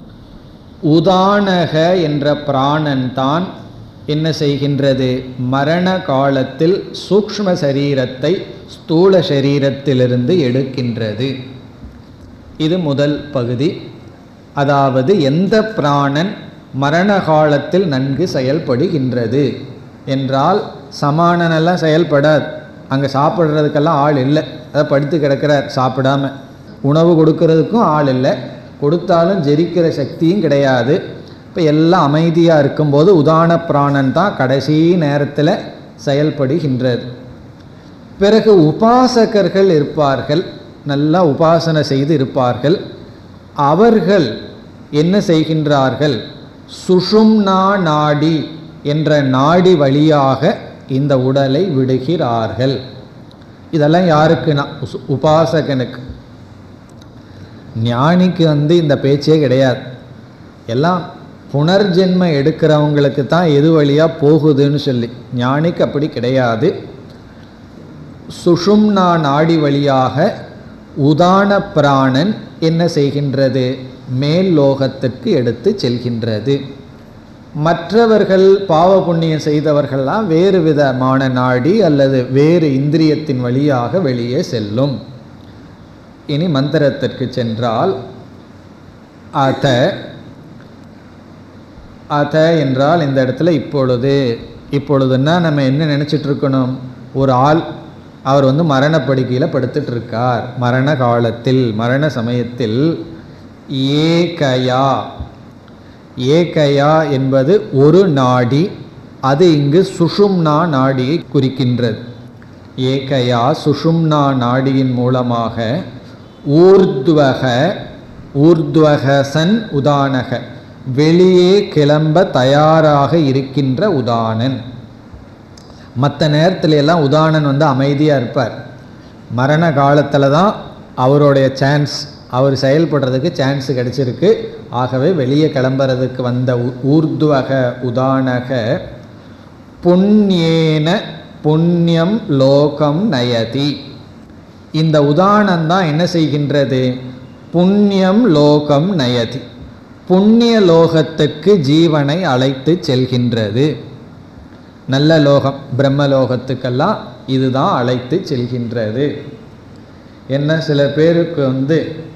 உதானக என்ற பிராணன் தான் என்ன செய்கின்றது மரண காலத்தில் சூக்ஷ்ம சரீரத்தை ஸ்தூல சரீரத்திலிருந்து எடுக்கின்றது இது முதல் பகுதி அதாவது எந்த பிராணன் மரண காலத்தில் நன்கு செயல்படுகின்றது என்றால் சமானனெல்லாம் செயல்படாது அங்கே சாப்பிட்றதுக்கெல்லாம் ஆள் இல்லை அதை படுத்து கிடக்கிறார் சாப்பிடாம உணவு கொடுக்கறதுக்கும் ஆள் இல்லை கொடுத்தாலும் ஜெரிக்கிற சக்தியும் கிடையாது இப்போ எல்லாம் அமைதியாக இருக்கும்போது உதான பிராணன் தான் கடைசி நேரத்தில் செயல்படுகின்றது பிறகு உபாசகர்கள் இருப்பார்கள் நல்லா உபாசனை செய்து இருப்பார்கள் அவர்கள் என்ன செய்கின்றார்கள் சுஷும்னா நாடி என்ற நாடி வழியாக இந்த உடலை விடுகிறார்கள் இதெல்லாம் யாருக்குன்னா உசு- உபாசகனுக்கு ஞானிக்கு வந்து இந்த பேச்சே கிடையாது எல்லாம் புனர்ஜென்ம எடுக்கிறவங்களுக்கு தான் எது வழியாக போகுதுன்னு சொல்லி ஞானிக்கு அப்படி கிடையாது சுஷும்னா நாடி வழியாக உதான பிராணன் என்ன செய்கின்றது மேல் லோகத்திற்கு எடுத்து செல்கின்றது மற்றவர்கள் பாவ புண்ணியம் செய்தவர்கள்லாம் வேறு விதமான நாடி அல்லது வேறு இந்திரியத்தின் வழியாக வெளியே செல்லும் இனி மந்திரத்திற்கு சென்றால் அத அத என்றால் இந்த இடத்துல இப்பொழுது இப்பொழுதுன்னா நம்ம என்ன நினச்சிட்டு இருக்கணும் ஒரு ஆள் அவர் வந்து மரணப்படுக்கையில் படுத்துட்டு இருக்கார் மரண காலத்தில் மரண சமயத்தில் ஏகயா ஏகயா என்பது ஒரு நாடி அது இங்கு சுஷும்னா நாடியை குறிக்கின்றது ஏகயா சுஷும்னா நாடியின் மூலமாக ஊர்த்வக ஊர்த்வகசன் உதானக வெளியே கிளம்ப தயாராக இருக்கின்ற உதானன் மற்ற நேரத்துல எல்லாம் உதானன் வந்து அமைதியாக இருப்பார் மரண காலத்தில் தான் அவருடைய சான்ஸ் அவர் செயல்படுறதுக்கு சான்ஸ் கிடைச்சிருக்கு ஆகவே வெளியே கிளம்புறதுக்கு வந்த ஊ- ஊர்த்வக உதானக புண்ணியேன புண்ணியம் லோகம் நயதி இந்த உதாரணம் தான் என்ன செய்கின்றது புண்ணியம் லோகம் நயதி புண்ணிய லோகத்துக்கு ஜீவனை அழைத்து செல்கின்றது நல்ல லோகம் பிரம்மலோகத்துக்கெல்லாம் இதுதான் அழைத்து செல்கின்றது என்ன சில பேருக்கு வந்து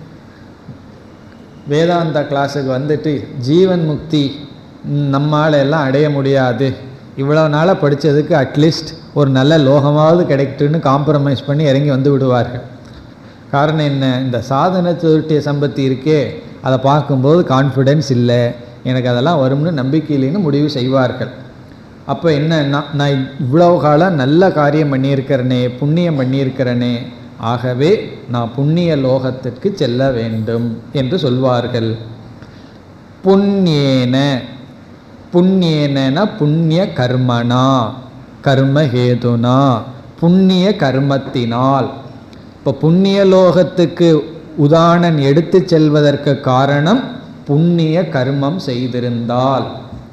வேதாந்தா கிளாஸுக்கு வந்துட்டு ஜீவன் முக்தி ம், நம்மால எல்லாம் அடைய முடியாது இவ்வளோ நாளாக படித்ததுக்கு அட்லீஸ்ட் ஒரு நல்ல லோகமாவது கிடைக்கட்டுன்னு காம்ப்ரமைஸ் பண்ணி இறங்கி வந்து விடுவார்கள் காரணம் என்ன இந்த சாதன சுருட்டிய சம்பத்தி இருக்கே அதை பார்க்கும்போது கான்ஃபிடென்ஸ் இல்லை எனக்கு அதெல்லாம் வரும்னு நம்பிக்கை இல்லைன்னு முடிவு செய்வார்கள் அப்போ என்னன்னா நான் இவ்வளோ காலம் நல்ல காரியம் பண்ணியிருக்கிறனே புண்ணியம் பண்ணியிருக்கிறனே ஆகவே நான் புண்ணிய லோகத்திற்கு செல்ல வேண்டும் என்று சொல்வார்கள் புண்ணியேன புண்ணியேன புண்ணிய கர்மனா கர்மஹேதுனா புண்ணிய கர்மத்தினால் இப்போ புண்ணிய லோகத்துக்கு உதாரணன் எடுத்து செல்வதற்கு காரணம் புண்ணிய கர்மம் செய்திருந்தால்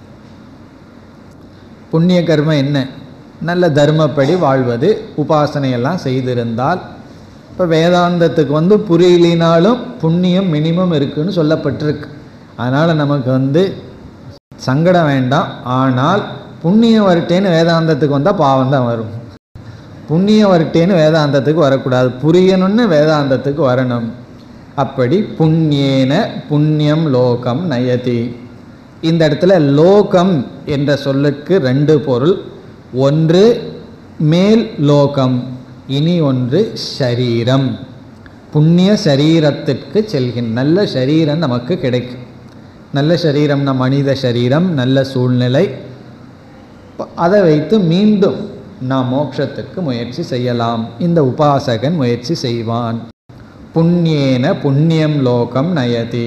புண்ணிய கர்மம் என்ன நல்ல தர்மப்படி வாழ்வது உபாசனையெல்லாம் செய்திருந்தால் இப்போ வேதாந்தத்துக்கு வந்து புரியலினாலும் புண்ணியம் மினிமம் இருக்குன்னு சொல்லப்பட்டிருக்கு அதனால் நமக்கு வந்து சங்கடம் வேண்டாம் ஆனால் புண்ணியம் வரட்டேன்னு வேதாந்தத்துக்கு வந்தால் பாவம் தான் வரும் புண்ணியம் வரட்டேன்னு வேதாந்தத்துக்கு வரக்கூடாது புரியணும்னு வேதாந்தத்துக்கு வரணும் அப்படி புண்ணியேன புண்ணியம் லோகம் நயதி இந்த இடத்துல லோகம் என்ற சொல்லுக்கு ரெண்டு பொருள் ஒன்று மேல் லோகம் இனி ஒன்று ஷரீரம் புண்ணிய சரீரத்திற்கு செல்கின்ற நல்ல சரீரம் நமக்கு கிடைக்கும் நல்ல சரீரம்னா மனித சரீரம் நல்ல சூழ்நிலை அதை வைத்து மீண்டும் நாம் மோட்சத்துக்கு முயற்சி செய்யலாம் இந்த உபாசகன் முயற்சி செய்வான் புண்ணியேன புண்ணியம் லோகம் நயதி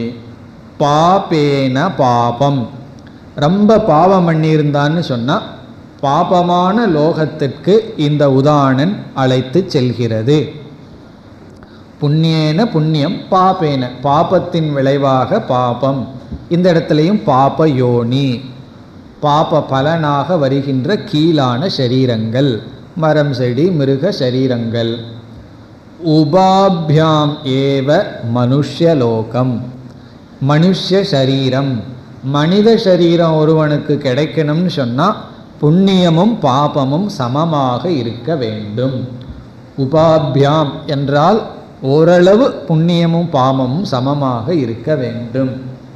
பாபேன பாபம் ரொம்ப பாவம் பண்ணியிருந்தான்னு சொன்னால் பாபமான லோகத்திற்கு இந்த உதாரணன் அழைத்து செல்கிறது புண்ணியேன புண்ணியம் பாபேன பாபத்தின் விளைவாக பாபம் இந்த இடத்துலையும் பாப யோனி பாப பலனாக வருகின்ற கீழான சரீரங்கள் மரம் செடி மிருக சரீரங்கள் உபாபியாம் ஏவ மனுஷ்யலோகம் மனுஷ்ய சரீரம் மனித சரீரம் ஒருவனுக்கு கிடைக்கணும்னு சொன்னால் புண்ணியமும் பாபமும் சமமாக இருக்க வேண்டும் உபாபியாம் என்றால் ஓரளவு புண்ணியமும் பாவமும் சமமாக இருக்க வேண்டும்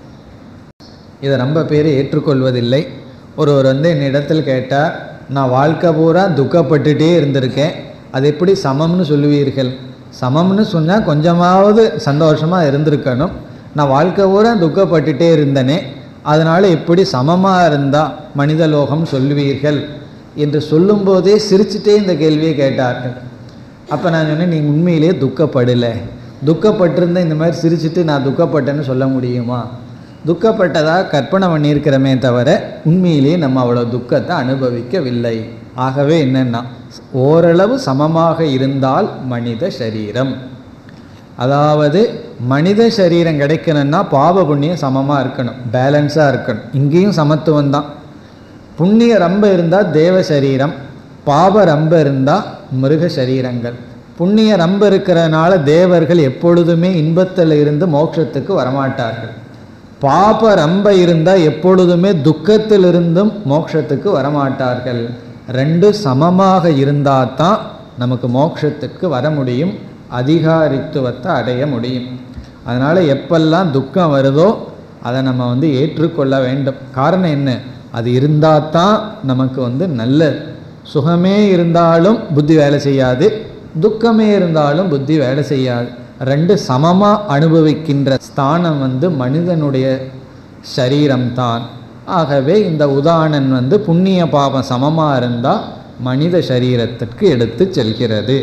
இதை ரொம்ப பேர் ஏற்றுக்கொள்வதில்லை ஒருவர் வந்து என்னிடத்தில் கேட்டார் நான் வாழ்க்கை பூரா துக்கப்பட்டுட்டே இருந்திருக்கேன் அது எப்படி சமம்னு சொல்லுவீர்கள் சமம்னு சொன்னால் கொஞ்சமாவது சந்தோஷமாக இருந்திருக்கணும் நான் வாழ்க்கை பூரா துக்கப்பட்டுட்டே இருந்தனே அதனால் எப்படி சமமாக இருந்தால் மனித லோகம் சொல்லுவீர்கள் என்று சொல்லும்போதே சிரிச்சுட்டே இந்த கேள்வியை கேட்டார்கள் அப்போ நான் சொன்னேன் நீங்கள் உண்மையிலே துக்கப்படலை துக்கப்பட்டிருந்த இந்த மாதிரி சிரிச்சுட்டு நான் துக்கப்பட்டேன்னு சொல்ல முடியுமா துக்கப்பட்டதாக கற்பனை பண்ணியிருக்கிறோமே தவிர உண்மையிலேயே நம்ம அவ்வளோ துக்கத்தை அனுபவிக்கவில்லை ஆகவே என்னென்னா ஓரளவு சமமாக இருந்தால் மனித சரீரம் அதாவது மனித சரீரம் கிடைக்கணும்னா பாவ புண்ணியம் சமமாக இருக்கணும் பேலன்ஸாக இருக்கணும் இங்கேயும் சமத்துவம் தான் புண்ணிய ரொம்ப இருந்தால் தேவ சரீரம் பாப ரொம்ப இருந்தால் மிருக சரீரங்கள் புண்ணிய ரொம்ப இருக்கிறதுனால தேவர்கள் எப்பொழுதுமே இன்பத்தில் இருந்து மோட்சத்துக்கு வரமாட்டார்கள் பாப ரொம்ப இருந்தால் எப்பொழுதுமே துக்கத்திலிருந்தும் மோட்சத்துக்கு வரமாட்டார்கள் ரெண்டு சமமாக இருந்தால் தான் நமக்கு மோட்சத்துக்கு வர முடியும் அதிகாரித்துவத்தை அடைய முடியும் அதனால் எப்பெல்லாம் துக்கம் வருதோ அதை நம்ம வந்து ஏற்றுக்கொள்ள வேண்டும் காரணம் என்ன அது இருந்தால் தான் நமக்கு வந்து நல்ல சுகமே இருந்தாலும் புத்தி வேலை செய்யாது துக்கமே இருந்தாலும் புத்தி வேலை செய்யாது ரெண்டு சமமாக அனுபவிக்கின்ற ஸ்தானம் வந்து மனிதனுடைய சரீரம்தான் ஆகவே இந்த உதாரணன் வந்து புண்ணிய பாபம் சமமாக இருந்தால் மனித சரீரத்திற்கு எடுத்து செல்கிறது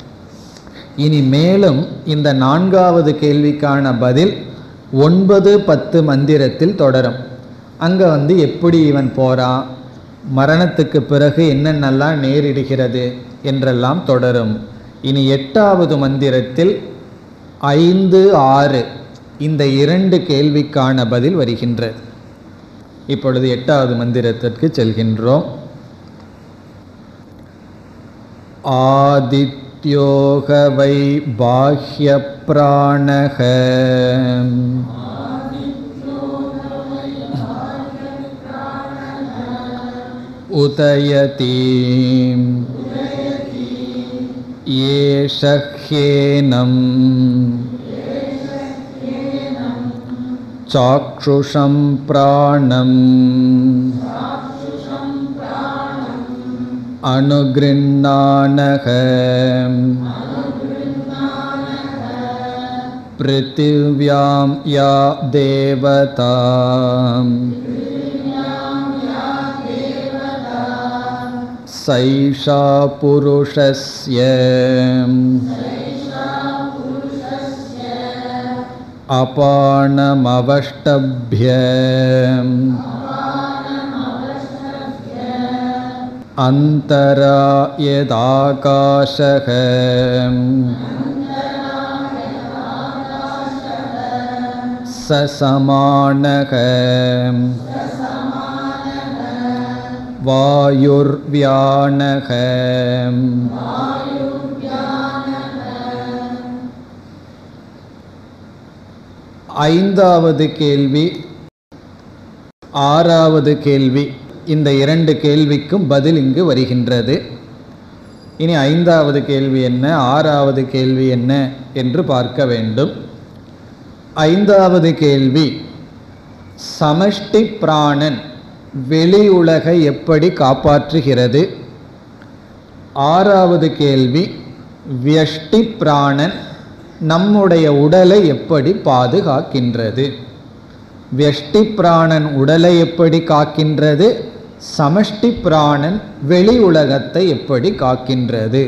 இனி மேலும் இந்த நான்காவது கேள்விக்கான பதில் ஒன்பது பத்து மந்திரத்தில் தொடரும் அங்கே வந்து எப்படி இவன் போகிறான் மரணத்துக்கு பிறகு என்னென்னலாம் நேரிடுகிறது என்றெல்லாம் தொடரும் இனி எட்டாவது மந்திரத்தில் ஐந்து ஆறு இந்த இரண்டு கேள்விக்கான பதில் வருகின்றது இப்பொழுது எட்டாவது மந்திரத்திற்கு செல்கின்றோம் ஆதித்யோக வை பாஹ்ய பிராணக உதயதி ஏஷஹ்யேனம் चाक्षुषं प्राणम् अनुगृह्णानः पृथिव्यां या देवता सैषा पुरुषस्य अपानमवष्टभ्य अन्तरा यदाकाशः स समानः वायुर्व्यानः ஐந்தாவது கேள்வி ஆறாவது கேள்வி இந்த இரண்டு கேள்விக்கும் பதில் இங்கு வருகின்றது இனி ஐந்தாவது கேள்வி என்ன ஆறாவது கேள்வி என்ன என்று பார்க்க வேண்டும் ஐந்தாவது கேள்வி சமஷ்டி பிராணன் வெளி உலகை எப்படி காப்பாற்றுகிறது ஆறாவது கேள்வி வியஷ்டி பிராணன் நம்முடைய உடலை எப்படி பாதுகாக்கின்றது வியஷ்டி பிராணன் உடலை எப்படி காக்கின்றது சமஷ்டி பிராணன் வெளி உலகத்தை எப்படி காக்கின்றது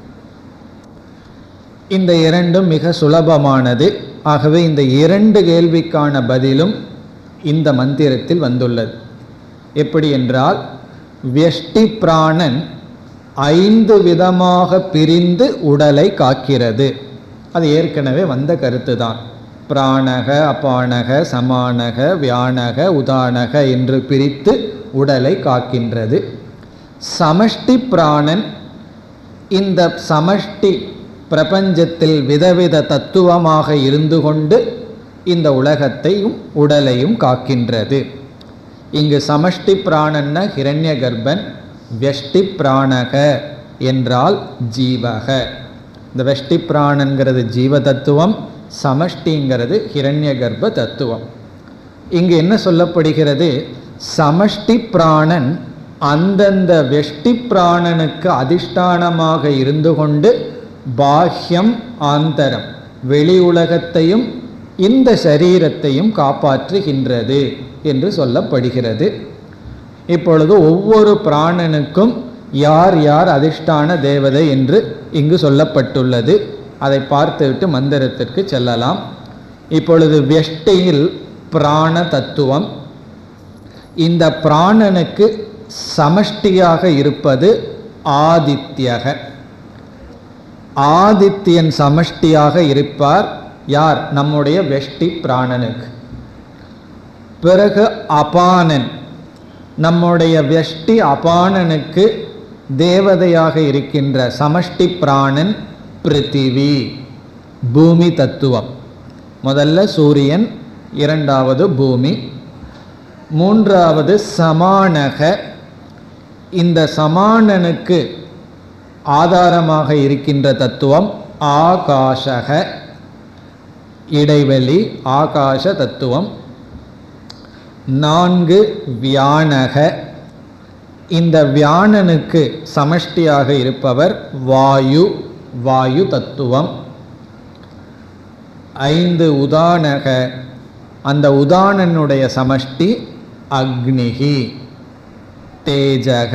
இந்த இரண்டும் மிக சுலபமானது ஆகவே இந்த இரண்டு கேள்விக்கான பதிலும் இந்த மந்திரத்தில் வந்துள்ளது எப்படி என்றால் வியஷ்டி பிராணன் ஐந்து விதமாக பிரிந்து உடலை காக்கிறது அது ஏற்கனவே வந்த கருத்து தான் பிராணக அபானக சமானக வியானக உதானக என்று பிரித்து உடலை காக்கின்றது சமஷ்டி பிராணன் இந்த சமஷ்டி பிரபஞ்சத்தில் விதவித தத்துவமாக இருந்து கொண்டு இந்த உலகத்தையும் உடலையும் காக்கின்றது இங்கு சமஷ்டி பிராணன்னா ஹிரண்ய கர்ப்பன் வியஷ்டி பிராணக என்றால் ஜீவக இந்த வெஷ்டி பிராணங்கிறது ஜீவ தத்துவம் சமஷ்டிங்கிறது ஹிரண்ய கர்ப்ப தத்துவம் இங்கு என்ன சொல்லப்படுகிறது சமஷ்டி பிராணன் அந்தந்த வெஷ்டி பிராணனுக்கு அதிஷ்டானமாக இருந்து கொண்டு பாஹ்யம் ஆந்தரம் வெளி உலகத்தையும் இந்த சரீரத்தையும் காப்பாற்றுகின்றது என்று சொல்லப்படுகிறது இப்பொழுது ஒவ்வொரு பிராணனுக்கும் யார் யார் அதிஷ்டான தேவதை என்று இங்கு சொல்லப்பட்டுள்ளது அதை பார்த்துவிட்டு மந்திரத்திற்கு செல்லலாம் இப்பொழுது வெஷ்டியில் பிராண தத்துவம் இந்த பிராணனுக்கு சமஷ்டியாக இருப்பது ஆதித்யக ஆதித்யன் சமஷ்டியாக இருப்பார் யார் நம்முடைய வெஷ்டி பிராணனுக்கு பிறகு அபானன் நம்முடைய வெஷ்டி அபானனுக்கு தேவதையாக இருக்கின்ற சமஷ்டி பிராணன் பிருத்திவி பூமி தத்துவம் முதல்ல சூரியன் இரண்டாவது பூமி மூன்றாவது சமானக இந்த சமானனுக்கு ஆதாரமாக இருக்கின்ற தத்துவம் ஆகாஷக இடைவெளி ஆகாச தத்துவம் நான்கு வியானக இந்த வியானனுக்கு சமஷ்டியாக இருப்பவர் வாயு வாயு தத்துவம் ஐந்து உதானக அந்த உதானனுடைய சமஷ்டி அக்னிகி தேஜக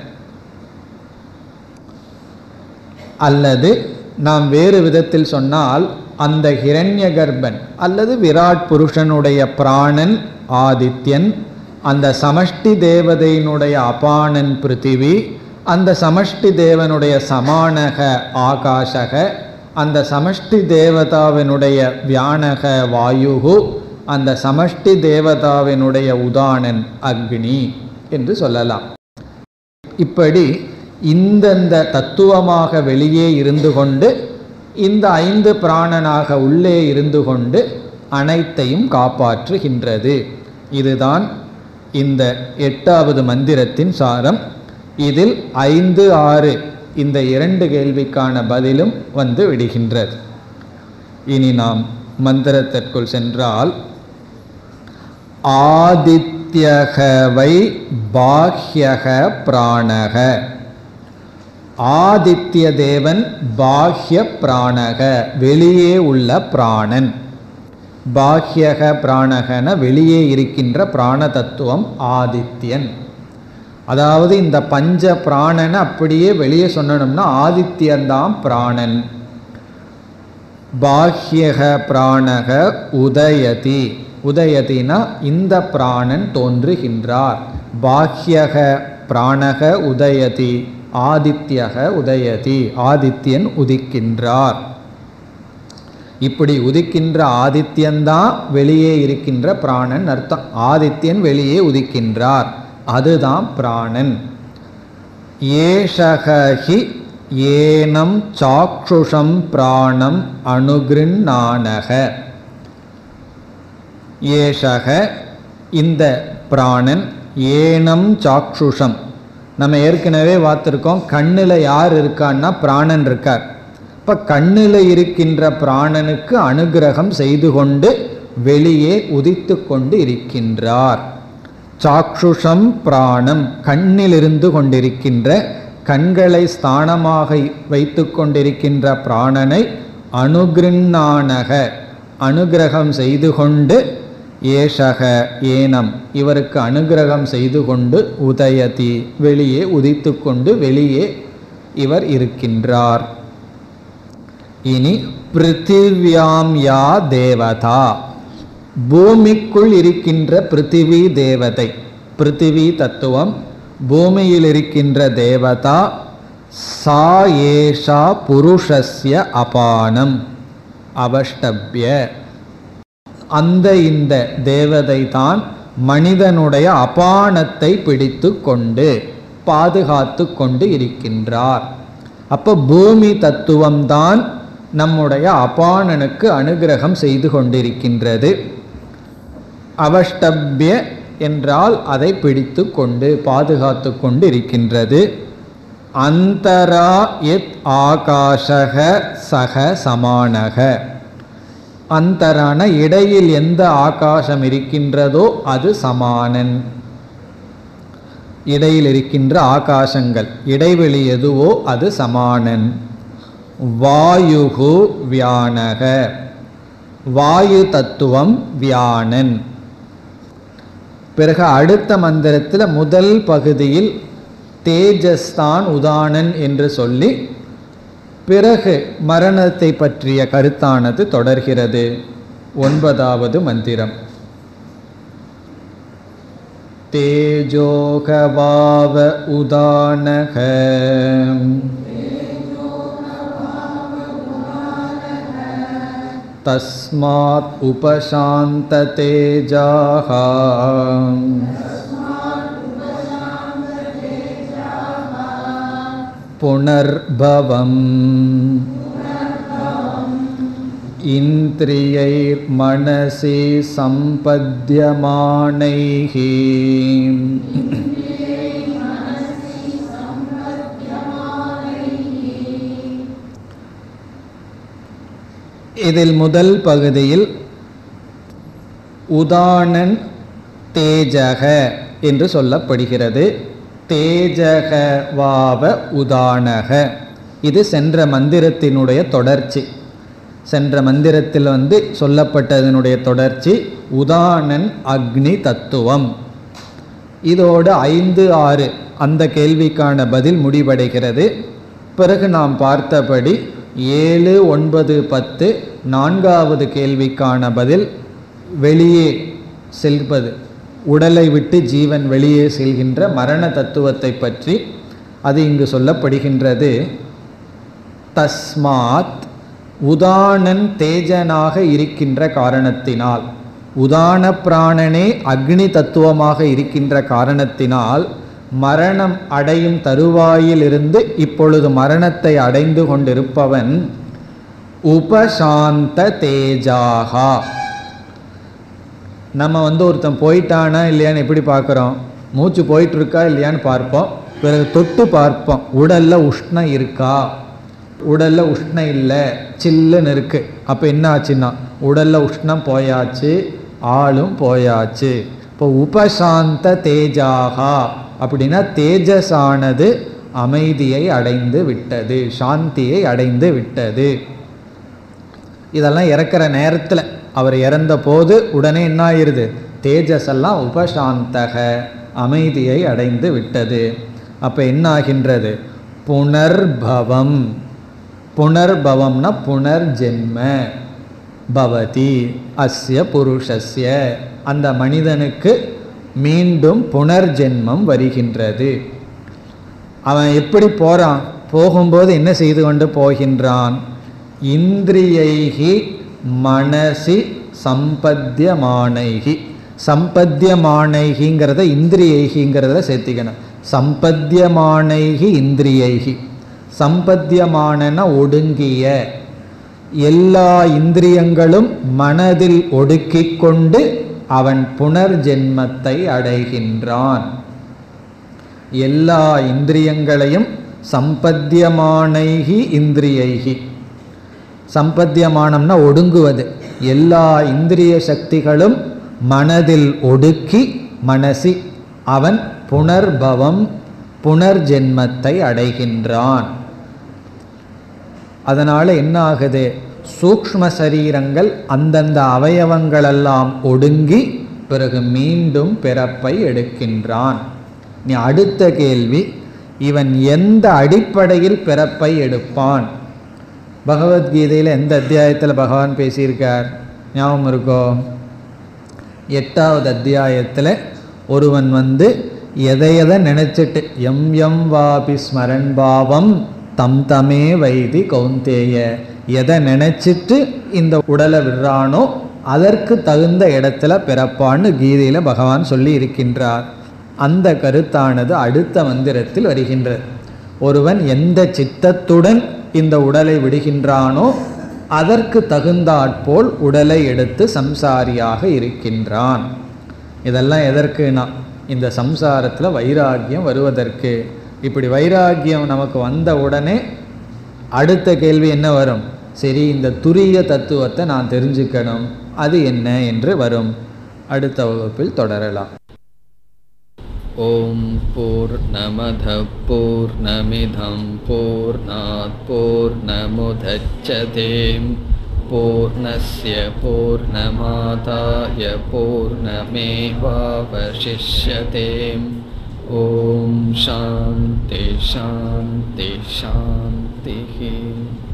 அல்லது நாம் வேறு விதத்தில் சொன்னால் அந்த ஹிரண்ய கர்ப்பன் அல்லது விராட் புருஷனுடைய பிராணன் ஆதித்யன் அந்த சமஷ்டி தேவதையினுடைய அபானன் பிருத்திவி அந்த சமஷ்டி தேவனுடைய சமானக ஆகாஷக அந்த சமஷ்டி தேவதாவினுடைய வியானக வாயுகு அந்த சமஷ்டி தேவதாவினுடைய உதானன் அக்னி என்று சொல்லலாம் இப்படி இந்தந்த தத்துவமாக வெளியே இருந்து கொண்டு இந்த ஐந்து பிராணனாக உள்ளே இருந்து கொண்டு அனைத்தையும் காப்பாற்றுகின்றது இதுதான் இந்த எட்டாவது மந்திரத்தின் சாரம் இதில் ஐந்து ஆறு இந்த இரண்டு கேள்விக்கான பதிலும் வந்து விடுகின்றது இனி நாம் மந்திரத்திற்குள் சென்றால் ஆதித்யகவை பாஹ்யக பிராணக ஆதித்ய தேவன் பாஹ்ய பிராணக வெளியே உள்ள பிராணன் பாஹ்யக பிராணகன வெளியே இருக்கின்ற பிராண தத்துவம் ஆதித்யன் அதாவது இந்த பஞ்ச பிராணனை அப்படியே வெளியே சொன்னோம்னா ஆதித்யன்தான் பிராணன் பாஹ்யக பிராணக உதயதி உதயதினா இந்த பிராணன் தோன்றுகின்றார் பாஹ்யக பிராணக உதயதி ஆதித்யக உதயதி ஆதித்யன் உதிக்கின்றார் இப்படி உதிக்கின்ற ஆதித்யன்தான் வெளியே இருக்கின்ற பிராணன் அர்த்தம் ஆதித்யன் வெளியே உதிக்கின்றார் அதுதான் பிராணன் ஏஷகி ஏனம் சாக்ஷுஷம் பிராணம் அணுகிருண்ணானக ஏஷக இந்த பிராணன் ஏனம் சாக்ஷுஷம் நம்ம ஏற்கனவே பார்த்துருக்கோம் கண்ணில் யார் இருக்கான்னா பிராணன் இருக்கார் இப்போ கண்ணில் இருக்கின்ற பிராணனுக்கு அனுகிரகம் செய்து கொண்டு வெளியே உதித்து கொண்டு இருக்கின்றார் சாக்ஷுஷம் பிராணம் கண்ணில் இருந்து கொண்டிருக்கின்ற கண்களை ஸ்தானமாக வைத்து கொண்டிருக்கின்ற பிராணனை அனுகிருண்ணானக அனுகிரகம் செய்து கொண்டு ஏஷக ஏனம் இவருக்கு அனுகிரகம் செய்து கொண்டு உதயதி வெளியே உதித்து கொண்டு வெளியே இவர் இருக்கின்றார் இனி பிருத்திவியாம் யா தேவதா பூமிக்குள் இருக்கின்ற பிருத்திவி தேவதை பிருத்திவி தத்துவம் பூமியில் இருக்கின்ற தேவதா சா ஏஷா புருஷஸ்ய அபானம் அவஷ்டபிய அந்த இந்த தேவதை தான் மனிதனுடைய அபானத்தை பிடித்து கொண்டு பாதுகாத்து கொண்டு இருக்கின்றார் அப்போ பூமி தத்துவம்தான் நம்முடைய அபானனுக்கு அனுகிரகம் செய்து கொண்டிருக்கின்றது அவஷ்டபிய என்றால் அதை பிடித்து கொண்டு பாதுகாத்து கொண்டு இருக்கின்றது அந்தரா எத் ஆகாஷக சக சமானக அந்தரான இடையில் எந்த ஆகாசம் இருக்கின்றதோ அது சமானன் இடையில் இருக்கின்ற ஆகாசங்கள் இடைவெளி எதுவோ அது சமானன் வாயுகு வியானக வாயு தத்துவம் வியானன் பிறகு அடுத்த மந்திரத்தில் முதல் பகுதியில் தேஜஸ்தான் உதானன் என்று சொல்லி பிறகு மரணத்தை பற்றிய கருத்தானது தொடர்கிறது ஒன்பதாவது மந்திரம் தேஜோகவாவ உதானக தஸ்மாத் உபசாந்த தேஜாக புனர்பவம் इन्द्रियैर्मनसि सम्पद्यमानैः இதில் முதல் பகுதியில் உதானன் தேஜக என்று சொல்லப்படுகிறது தேஜகவாவ உதானக இது சென்ற மந்திரத்தினுடைய தொடர்ச்சி சென்ற மந்திரத்தில் வந்து சொல்லப்பட்டதனுடைய தொடர்ச்சி உதானன் அக்னி தத்துவம் இதோடு ஐந்து ஆறு அந்த கேள்விக்கான பதில் முடிவடைகிறது பிறகு நாம் பார்த்தபடி ஏழு ஒன்பது பத்து நான்காவது கேள்விக்கான பதில் வெளியே செல்வது உடலை விட்டு ஜீவன் வெளியே செல்கின்ற மரண தத்துவத்தை பற்றி அது இங்கு சொல்லப்படுகின்றது தஸ்மாத் உதானன் தேஜனாக இருக்கின்ற காரணத்தினால் உதான பிராணனே அக்னி தத்துவமாக இருக்கின்ற காரணத்தினால் மரணம் அடையும் தருவாயிலிருந்து இப்பொழுது மரணத்தை அடைந்து கொண்டிருப்பவன் உபசாந்த தேஜாகா நம்ம வந்து ஒருத்தன் போயிட்டானா இல்லையான்னு எப்படி பார்க்குறோம் மூச்சு போயிட்டு இருக்கா இல்லையான்னு பார்ப்போம் பிறகு தொட்டு பார்ப்போம் உடல்ல உஷ்ணம் இருக்கா உடல்ல உஷ்ணம் இல்லை சில்லுன்னு இருக்கு அப்போ என்ன ஆச்சுன்னா உடல்ல உஷ்ணம் போயாச்சு ஆளும் போயாச்சு இப்போ உபசாந்த தேஜாகா அப்படின்னா தேஜஸானது அமைதியை அடைந்து விட்டது சாந்தியை அடைந்து விட்டது இதெல்லாம் இறக்குற நேரத்தில் அவர் இறந்த போது உடனே என்ன ஆயிருது தேஜஸ் எல்லாம் உபசாந்தக அமைதியை அடைந்து விட்டது அப்போ என்ன ஆகின்றது புனர்பவம் புனர்பவம்னா புனர்ஜென்ம பவதி அஸ்ய புருஷஸ்ய அந்த மனிதனுக்கு மீண்டும் புனர்ஜென்மம் வருகின்றது அவன் எப்படி போகிறான் போகும்போது என்ன செய்து கொண்டு போகின்றான் இந்திரியைகி மனசி சம்பத்தியமானைகி சம்பத்தியமானைகிங்கிறத இந்திரியைகிங்கிறத சேர்த்திக்கணும் சம்பத்தியமானைகி இந்திரியைகி சம்பத்தியமானன ஒடுங்கிய எல்லா இந்திரியங்களும் மனதில் ஒடுக்கிக் கொண்டு அவன் புனர்ஜென்மத்தை அடைகின்றான் எல்லா இந்திரியங்களையும் சம்பத்தியமானைகி இந்திரியைகி சம்பத்தியமானம்னா ஒடுங்குவது எல்லா இந்திரிய சக்திகளும் மனதில் ஒடுக்கி மனசி அவன் புனர்பவம் புனர்ஜென்மத்தை அடைகின்றான் அதனால் என்ன ஆகுது சூக்ஷ்ம சரீரங்கள் அந்தந்த அவயவங்களெல்லாம் ஒடுங்கி பிறகு மீண்டும் பிறப்பை எடுக்கின்றான் நீ அடுத்த கேள்வி இவன் எந்த அடிப்படையில் பிறப்பை எடுப்பான் பகவத்கீதையில் எந்த அத்தியாயத்தில் பகவான் பேசியிருக்கார் ஞாபகம் இருக்கோ எட்டாவது அத்தியாயத்தில் ஒருவன் வந்து எதை எதை நினச்சிட்டு எம் எம் வாபி ஸ்மரன் பாவம் தம் தமே வைதி கௌந்தேய எதை நினச்சிட்டு இந்த உடலை விடுறானோ அதற்கு தகுந்த இடத்துல பிறப்பான்னு கீதையில் பகவான் சொல்லி இருக்கின்றார் அந்த கருத்தானது அடுத்த மந்திரத்தில் வருகின்றது ஒருவன் எந்த சித்தத்துடன் இந்த உடலை விடுகின்றானோ அதற்கு தகுந்தாற்போல் உடலை எடுத்து சம்சாரியாக இருக்கின்றான் இதெல்லாம் எதற்குனா இந்த சம்சாரத்தில் வைராக்கியம் வருவதற்கு இப்படி வைராக்கியம் நமக்கு வந்த உடனே அடுத்த கேள்வி என்ன வரும் சரி இந்த துரிய தத்துவத்தை நான் தெரிஞ்சுக்கணும் அது என்ன என்று வரும் அடுத்த வகுப்பில் தொடரலாம் ॐ पूर्णमधः पूर्णमिधं पूर्णात् पूर्णमुदच्छते पूर्णस्य पूर्णमादाय पूर्णमेवावशिष्यते ॐ शान्ति शान्ति शान्तिः